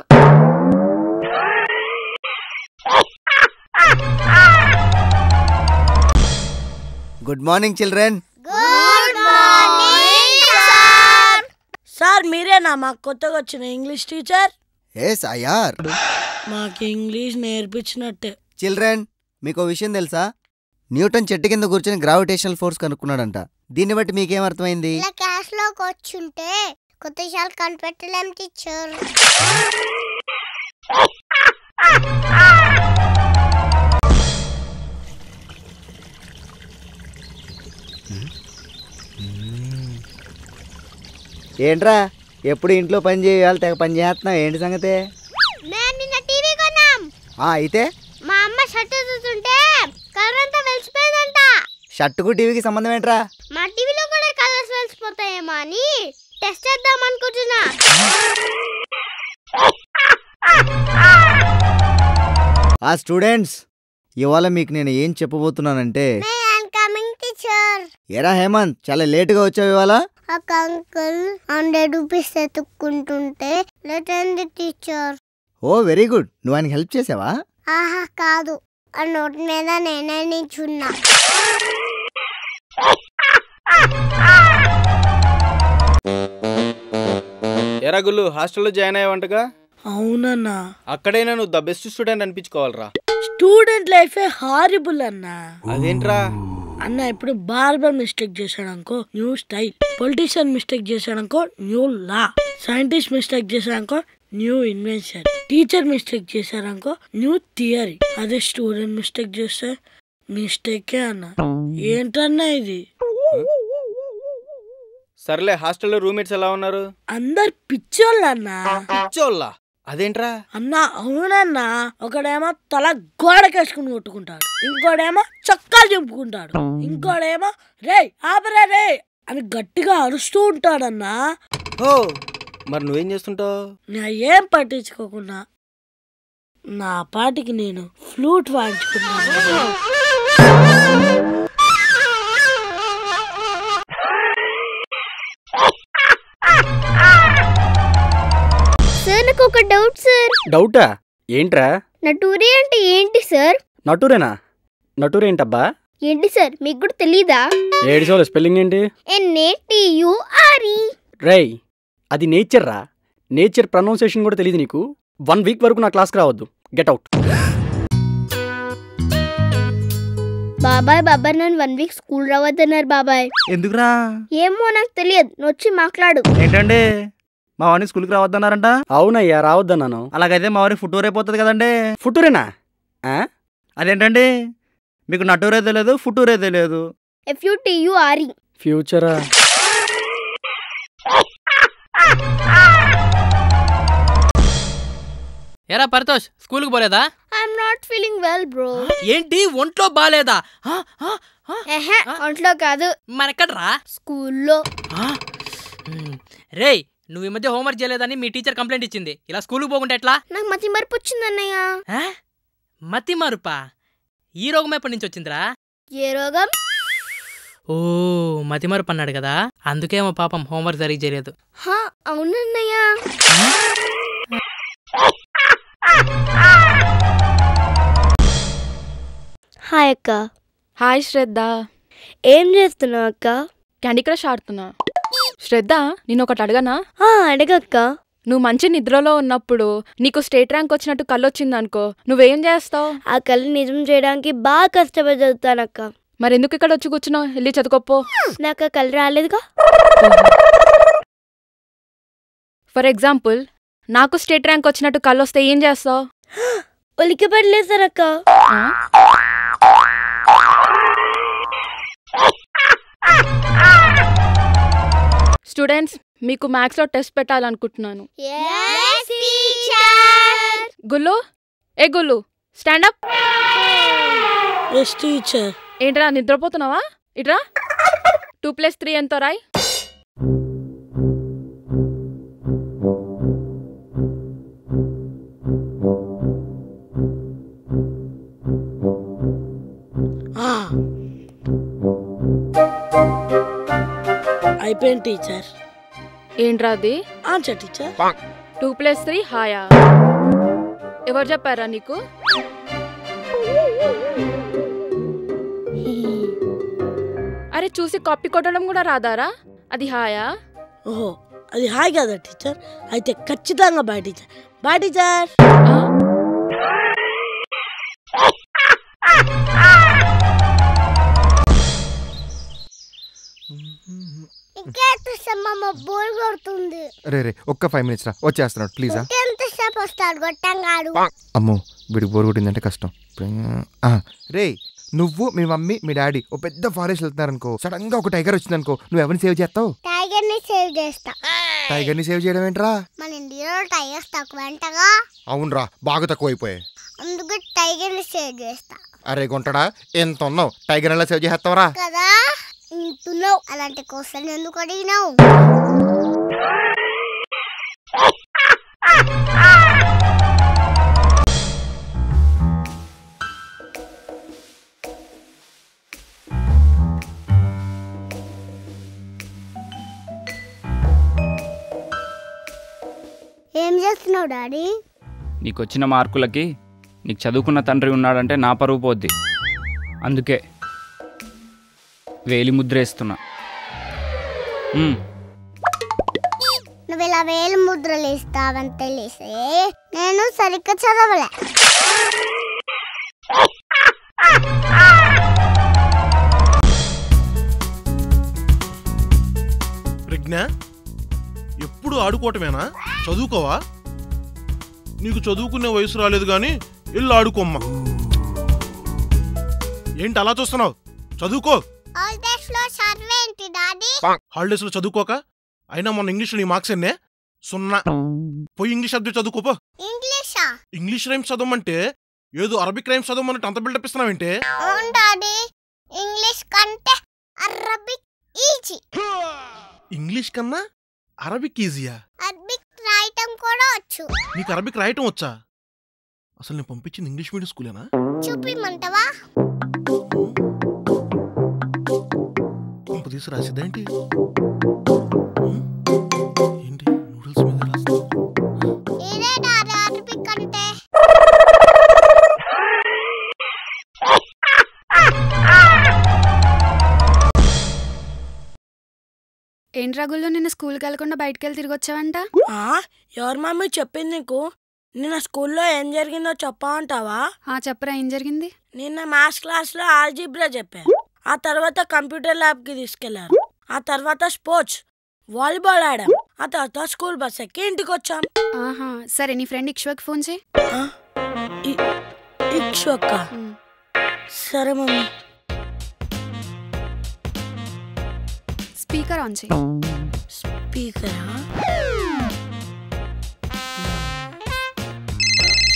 [SPEAKER 11] good morning children
[SPEAKER 2] good morning
[SPEAKER 8] sir మీరేనా మాకు కొత్తగా వచ్చిన ఇంగ్లీష్ టీచర్
[SPEAKER 11] ఎస్ అయ్యార్
[SPEAKER 8] మాకు ఇంగ్లీష్ నేర్పించినట్టే
[SPEAKER 11] చిల్డ్రన్ మీకు విషయం తెలుసా న్యూటన్ చెట్టు కింద కూర్చొని గ్రావిటేషనల్ ఫోర్స్ కనుక్కున్నాడంట దీన్ని బట్టి మీకేం అర్థమైంది
[SPEAKER 2] ఇలా క్లాస్ లోకి వచ్చుంటే కొత్త విషయాలు కనిపెట్టలేం టీచర్
[SPEAKER 11] ఏంట్రా ఎప్పుడు ఇంట్లో పని చేయాలి తెగ పని చేస్తున్నావు ఏంటి సంగతి
[SPEAKER 2] మేము నిన్న టీవీ కొన్నాం
[SPEAKER 11] ఆ అయితే
[SPEAKER 2] మా అమ్మ షర్ట్ చూస్తుంటే కలర్ అంతా వెలిసిపోయిందంట
[SPEAKER 11] షర్టుకు టీవీకి సంబంధం ఏంట్రా
[SPEAKER 2] మా టీవీలో కూడా కలర్స్ వెలిసిపోతాయేమో అని టెస్ట్ చేద్దాం అనుకుంటున్నా
[SPEAKER 11] ఆ స్టూడెంట్స్ ఇవాళ మీకు నేను ఏం చెప్పబోతున్నానంటే
[SPEAKER 2] కమింగ్ టీచర్
[SPEAKER 11] ఎరా హేమంత్ చాలా లేటుగా వచ్చావు ఇవాళ
[SPEAKER 2] ఒక అంకుల్ హండ్రెడ్ రూపీస్ ఎత్తుక్కుంటుంటే లేటండి టీచర్
[SPEAKER 11] ఓ వెరీ గుడ్ నువ్వు ఆయనకి హెల్ప్ చేసావా
[SPEAKER 2] ఆహా కాదు ఆ నోట్ మీద నేనే నించున్నా
[SPEAKER 12] ఎరా గుల్లు హాస్టల్లో జాయిన్ అయ్యావంటగా
[SPEAKER 8] అవునన్నా
[SPEAKER 12] అక్కడైనా నువ్వు ద బెస్ట్ స్టూడెంట్ అనిపించుకోవాలరా
[SPEAKER 8] స్టూడెంట్ లైఫే హారిబుల్ అన్నా
[SPEAKER 12] అదేంట్రా
[SPEAKER 8] అన్న ఇప్పుడు బార్బర్ మిస్టేక్ చేశాడనుకో న్యూ స్టైల్ పొలిటీషియన్ మిస్టేక్ చేశాడనుకో న్యూ లా సైంటిస్ట్ మిస్టేక్ చేశాడనుకో న్యూ ఇన్వెన్షన్ టీచర్ మిస్టేక్ చేశారనుకో న్యూ థియరీ అదే స్టూడెంట్ మిస్టేక్ చేస్తే మిస్టేకే అన్న ఏంటన్నా ఇది
[SPEAKER 12] సర్లే హాస్టల్లో రూమ్మేట్స్ ఎలా ఉన్నారు
[SPEAKER 8] అందరు పిచ్చోళ్ళు అన్నా
[SPEAKER 12] పిచ్చోళ్ళ అదేంట్రా
[SPEAKER 8] అన్నా అవునన్నా ఒకడేమో తల గోడకేసుకుని కొట్టుకుంటాడు ఇంకోడేమో చొక్కాలు చింపుకుంటాడు ఇంకోడేమో రే ఆపరా రే అని గట్టిగా అరుస్తూ ఉంటాడన్నా
[SPEAKER 12] ఓ మరి నువ్వేం చేస్తుంటావు
[SPEAKER 8] నా ఏం పట్టించుకోకుండా నా పాటికి నేను ఫ్లూట్ వాయించుకున్నాను
[SPEAKER 2] సార్ నాకు ఒక డౌట్ సార్
[SPEAKER 13] డౌటా ఏంట్రా
[SPEAKER 2] నటూరి అంటే ఏంటి సార్
[SPEAKER 13] నటూరేనా నటూరేంటబ్బా
[SPEAKER 2] ఏంటి సార్ మీకు కూడా తెలీదా
[SPEAKER 13] ఏడు సోల స్పెల్లింగ్ ఏంటి
[SPEAKER 2] ఎన్ఏటియుఆర్ఈ
[SPEAKER 13] రేయ్ అది నేచర్ రా నేచర్ ప్రొనౌన్సియేషన్ కూడా తెలియదు నీకు వన్ వీక్ వరకు నా క్లాస్కి రావద్దు గెట్ అవుట్
[SPEAKER 2] బాబాయ్ బాబాయ్ నన్ను వన్ వీక్ స్కూల్ రావద్దన్నారు బాబాయ్
[SPEAKER 14] ఎందుకురా
[SPEAKER 2] ఏమో నాకు తెలియదు నువ్వు వచ్చి మాట్లాడు
[SPEAKER 14] ఏంటండి మా వాడిని స్కూల్కి రావద్దన్నారంట
[SPEAKER 13] అవునయ్యా రావద్దన్నాను
[SPEAKER 14] అలాగైతే మా వారికి ఫుటూర్ అయిపోతుంది కదండి
[SPEAKER 13] ఫుటూరేనా
[SPEAKER 14] అదేంటండి మీకు నటూరే తెలియదు ఫుటూరే తెలియదు
[SPEAKER 2] ఎఫ్యుటియుఆర్ఈ
[SPEAKER 13] ఫ్యూచరా
[SPEAKER 5] ఎరా పరితోష్ స్కూల్కి పోలేదా
[SPEAKER 4] I'm not feeling well bro
[SPEAKER 5] ఏంటి ఒంట్లో బాలేదా ఆ, ఆ, ఆ.
[SPEAKER 4] ఒంట్లో కాదు
[SPEAKER 5] మరెక్కడ్రా
[SPEAKER 4] స్కూల్లో
[SPEAKER 5] రేయ్ నువ్వు ఈ మధ్య హోంవర్క్ చేయలేదని మీ టీచర్ కంప్లైంట్ ఇచ్చింది ఇలా స్కూల్కి పోకుంటే ఎట్లా
[SPEAKER 4] నాకు మతి మరపు వచ్చింది అన్నయ్య
[SPEAKER 5] ఆ? మతి మరుపా ఈ రోగం ఎప్పటి నుంచి వచ్చిందిరా
[SPEAKER 4] ఏ రోగం
[SPEAKER 5] ఓ మతి మరుపు అన్నాడు కదా అందుకేమో పాపం హోంవర్క్ సరిగ్గా చేయలేదు
[SPEAKER 4] హా అవునన్నయ్య హాయ్ అక్క
[SPEAKER 10] హాయ్ శ్రద్ధ
[SPEAKER 4] ఏం చేస్తున్నావు అక్క
[SPEAKER 10] క్యాండీ క్రష్ ఆడుతున్నా శ్రద్ధ నేను ఒకటి అడగనా
[SPEAKER 4] అడగక్క
[SPEAKER 10] నువ్వు మంచి నిద్రలో ఉన్నప్పుడు నీకు స్టేట్ ర్యాంక్ వచ్చినట్టు కళ్ళు వచ్చింది అనుకో నువ్వేం చేస్తావు
[SPEAKER 4] ఆ కళ్ళు నిజం చేయడానికి బాగా కష్టపడి చదువుతానక్క
[SPEAKER 10] మరి ఎందుకు ఇక్కడ వచ్చి కూర్చున్నావు వెళ్ళి చదువుకోపో
[SPEAKER 4] నాకు ఆ కళ్ళు రాలేదుగా
[SPEAKER 10] ఫర్ ఎగ్జాంపుల్ నాకు స్టేట్ ర్యాంక్ వచ్చినట్టు కళ్ళు వస్తే ఏం చేస్తావు
[SPEAKER 4] ఉలికి పడలేసారక్క
[SPEAKER 10] స్టూడెంట్స్ మీకు మ్యాథ్స్లో టెస్ట్ పెట్టాలనుకుంటున్నాను గుల్లు ఏ గుల్లు స్టాండప్
[SPEAKER 8] ఎస్ టీచర్
[SPEAKER 10] ఏంట్రా నిద్రపోతున్నావా ఇట్రా టూ ప్లస్ త్రీ ఎంతో రాయ్
[SPEAKER 8] అయిపోయింది టీచర్
[SPEAKER 10] ఏంట్రా అది
[SPEAKER 8] answer teacher
[SPEAKER 10] two plus three హాయా ఎవరు చెప్పారా నీకు అరే చూసి కాపీ కొట్టడం కూడా రాదారా అది హాయా
[SPEAKER 8] ఓహో అది హాయ్ కదా టీచర్ అయితే ఖచ్చితంగా బాయ్ టీచర్ బాయ్ టీచర్
[SPEAKER 2] ఇంకెంతసేపు బోర్ కొడుతుంది
[SPEAKER 15] రే రే ఒక్క ఫైవ్ మినిట్స్ రా వచ్చేస్తున్నాడు ప్లీజా
[SPEAKER 2] ఎంతసేపు వస్తాడు గొట్టంగాడు
[SPEAKER 15] అమ్మో వీడికి బోర్ కొట్టిందంటే కష్టం ఆ, రే నువ్వు మీ మమ్మీ మీ డాడీ ఓ పెద్ద ఫారెస్ట్ వెళ్తున్నారనుకో సడన్ గా ఒక టైగర్ వచ్చిందనుకో నువ్వు ఎవరిని సేవ్ చేస్తావు
[SPEAKER 2] టైగర్ ని సేవ్ చేస్తా
[SPEAKER 15] టైగర్ ని సేవ్ చేయడం ఏంట్రా
[SPEAKER 2] మన ఇండియాలో టైగర్స్ తక్కువ అంటగా
[SPEAKER 15] అవునరా బాగా తక్కువ అయిపోయాయి
[SPEAKER 2] అందుకు టైగర్ ని సేవ్ చేస్తా
[SPEAKER 15] అరే గుంటడా ఎంత ఉన్నావు టైగర్ ఎలా సేవ్ చేస్తావరా
[SPEAKER 2] కదా ఇంటున్నావు అలాంటి క్వశ్చన్ ఎందుకు అడిగినావు ఏం చేస్తున్నావు డాడీ
[SPEAKER 16] నీకు వచ్చిన మార్కులకి నీకు చదువుకున్న తండ్రి ఉన్నాడంటే నా పరువు పోద్ది అందుకే వేలి ముద్ర వేస్తున్నా ఉమ్,
[SPEAKER 2] నువ్వు ఇలా వేలు ముద్రలు ఇస్తావని తెలిసే నేను సరిగ్గా చదవలే
[SPEAKER 7] ప్రజ్ఞ ఎప్పుడు ఆడుకోవటమేనా చదువుకోవా నీకు చదువుకునే వయసు రాలేదు కానీ ఇల్లు ఆడుకోమ్మా ఏంటి అలా చూస్తున్నావు చదువుకో
[SPEAKER 2] హాలిడేస్ లో చదివే ఏంటి డాడీ
[SPEAKER 7] హాలిడేస్ లో చదువుకోక అయినా మొన్న ఇంగ్లీష్ నీ మార్క్స్ ఎన్నే సున్నా పోయి ఇంగ్లీష్ సబ్జెక్ట్ చదువుకోపో
[SPEAKER 2] ఇంగ్లీషా
[SPEAKER 7] ఇంగ్లీష్ రైమ్స్ చదవమంటే ఏదో అరబిక్ రైమ్స్ చదవమన్నట్టు అంత బిల్డప్ ఇస్తున్నావేంటే
[SPEAKER 2] అవును డాడీ ఇంగ్లీష్ కంటే అరబిక్ ఈజీ
[SPEAKER 7] ఇంగ్లీష్ కన్నా అరబిక్ ఈజీయా
[SPEAKER 2] అరబిక్ రాయటం కూడా వచ్చు
[SPEAKER 7] నీకు అరబిక్ రాయటం వచ్చా అసలు నేను పంపించింది ఇంగ్లీష్ మీడియం స్కూలేనా
[SPEAKER 2] చూపిమంటావా
[SPEAKER 7] పంప తీసి రాసిద్దేంటి ఏంటి నూడిల్స్ మీద రాస్తా
[SPEAKER 2] ఇదే డాడీ అరబిక్ అంటే
[SPEAKER 17] ఏంటి రగుల్లో నిన్న స్కూల్కి వెళ్ళకుండా బయటకు వెళ్ళి తిరిగి వచ్చావంట
[SPEAKER 8] ఆ, ఎవరి మమ్మీ చెప్పింది నీకు నిన్న స్కూల్లో ఏం జరిగిందో చెప్పమంటావా
[SPEAKER 17] చెప్పరా ఏం జరిగింది
[SPEAKER 8] నిన్న మ్యాథ్స్ క్లాస్లో ఆల్జీబ్రా చెప్పారు ఆ తర్వాత కంప్యూటర్ ల్యాబ్కి తీసుకెళ్లారు ఆ తర్వాత స్పోర్ట్స్ వాలీబాల్ ఆడాం ఆ తర్వాత స్కూల్ బస్ ఎక్కి ఇంటికి వచ్చాం
[SPEAKER 17] ఆహా సరే నీ ఫ్రెండ్ ఇక్ష్వాకి ఫోన్ చేయి
[SPEAKER 8] ఇక్షొక్క సరే మమ్మీ
[SPEAKER 17] స్పీకర్ ఆన్ చేయి
[SPEAKER 8] స్పీకరా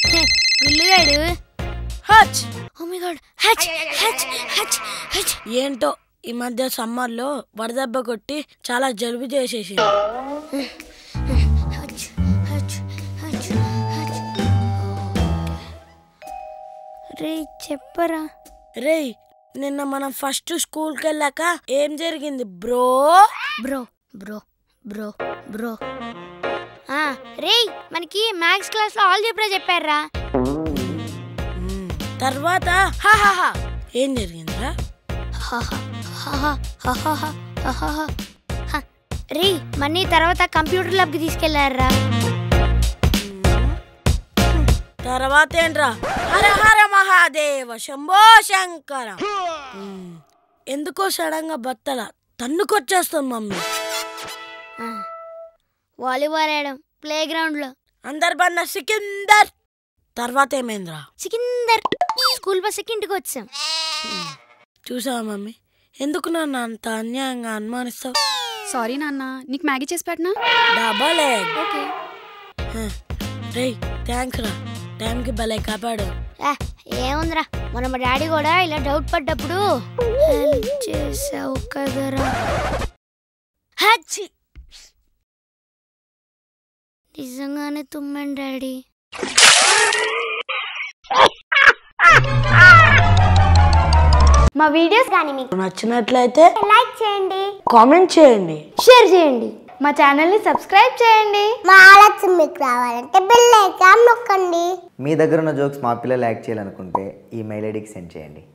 [SPEAKER 2] గుల్లుగాడు
[SPEAKER 8] హచ్
[SPEAKER 2] ఓ మై గాడ్ హచ్ హచ్ హచ్ హచ్
[SPEAKER 8] ఏంటో ఈ మధ్య సమ్మర్లో వడదెబ్బ కొట్టి చాలా జలుబు చేసేసి
[SPEAKER 2] హచ్ హచ్ హచ్ హచ్ రే చెప్పరా
[SPEAKER 8] రేయ్ నిన్న మనం ఫస్ట్ స్కూల్కి వెళ్ళాక ఏం జరిగింది bro
[SPEAKER 2] bro bro bro bro ఆ రేయ్ మనకి మ్యాథ్స్ క్లాస్ లో ఆల్జీబ్రా చెప్పారా
[SPEAKER 8] తర్వాత హాహాహా ఏం జరిగిందిరా
[SPEAKER 2] రే మనీ తర్వాత కంప్యూటర్ ల్యాబ్ కి తీసుకెళ్లారా
[SPEAKER 8] తర్వాత ఏంట్రా హర హర మహాదేవ శంభో శంకర మ్మ్. ఎందుకో సడన్ గా బత్తల తన్నుకొచ్చేస్తుంది మమ్మీ
[SPEAKER 2] వాలీబాల్ ఆడడం ప్లే గ్రౌండ్ లో
[SPEAKER 8] అందరు బన్న సికిందర్ తర్వాత ఏమైందిరా
[SPEAKER 2] సికిందర్ స్కూల్ బస్ ఎక్కి ఇంటికి వచ్చాం
[SPEAKER 8] చూసావా మమ్మీ ఎందుకు నన్ను అంత అన్యాయంగా అనుమానిస్తావు
[SPEAKER 17] సారీ నాన్న నీకు మ్యాగీ చేసి పెట్టనా
[SPEAKER 8] డబల్ ఎగ్
[SPEAKER 17] ఓకే
[SPEAKER 8] రే థ్యాంక్స్ రా టైంకి భలే కాపాడు
[SPEAKER 2] ఆ, ఏముందిరా మొన్న మా డాడీ కూడా ఇలా డౌట్ పడ్డప్పుడు హెల్ప్ చేసావు కదరా హచ్చి నిజంగానే తుమ్మాను డాడీ మా వీడియోస్ కానీ మీకు
[SPEAKER 8] నచ్చినట్లయితే
[SPEAKER 2] లైక్ చేయండి
[SPEAKER 8] కామెంట్ చేయండి
[SPEAKER 2] షేర్ చేయండి
[SPEAKER 4] మా ఛానల్ని సబ్స్క్రైబ్ చేయండి
[SPEAKER 2] మా ఆలస్యం మీకు రావాలంటే బెల్ ఐకాన్ నొక్కండి
[SPEAKER 11] మీ దగ్గర ఉన్న జోక్స్ మా పిల్లలు యాక్ట్ చేయాలనుకుంటే ఈ మెయిల్ ఐడికి సెండ్ చేయండి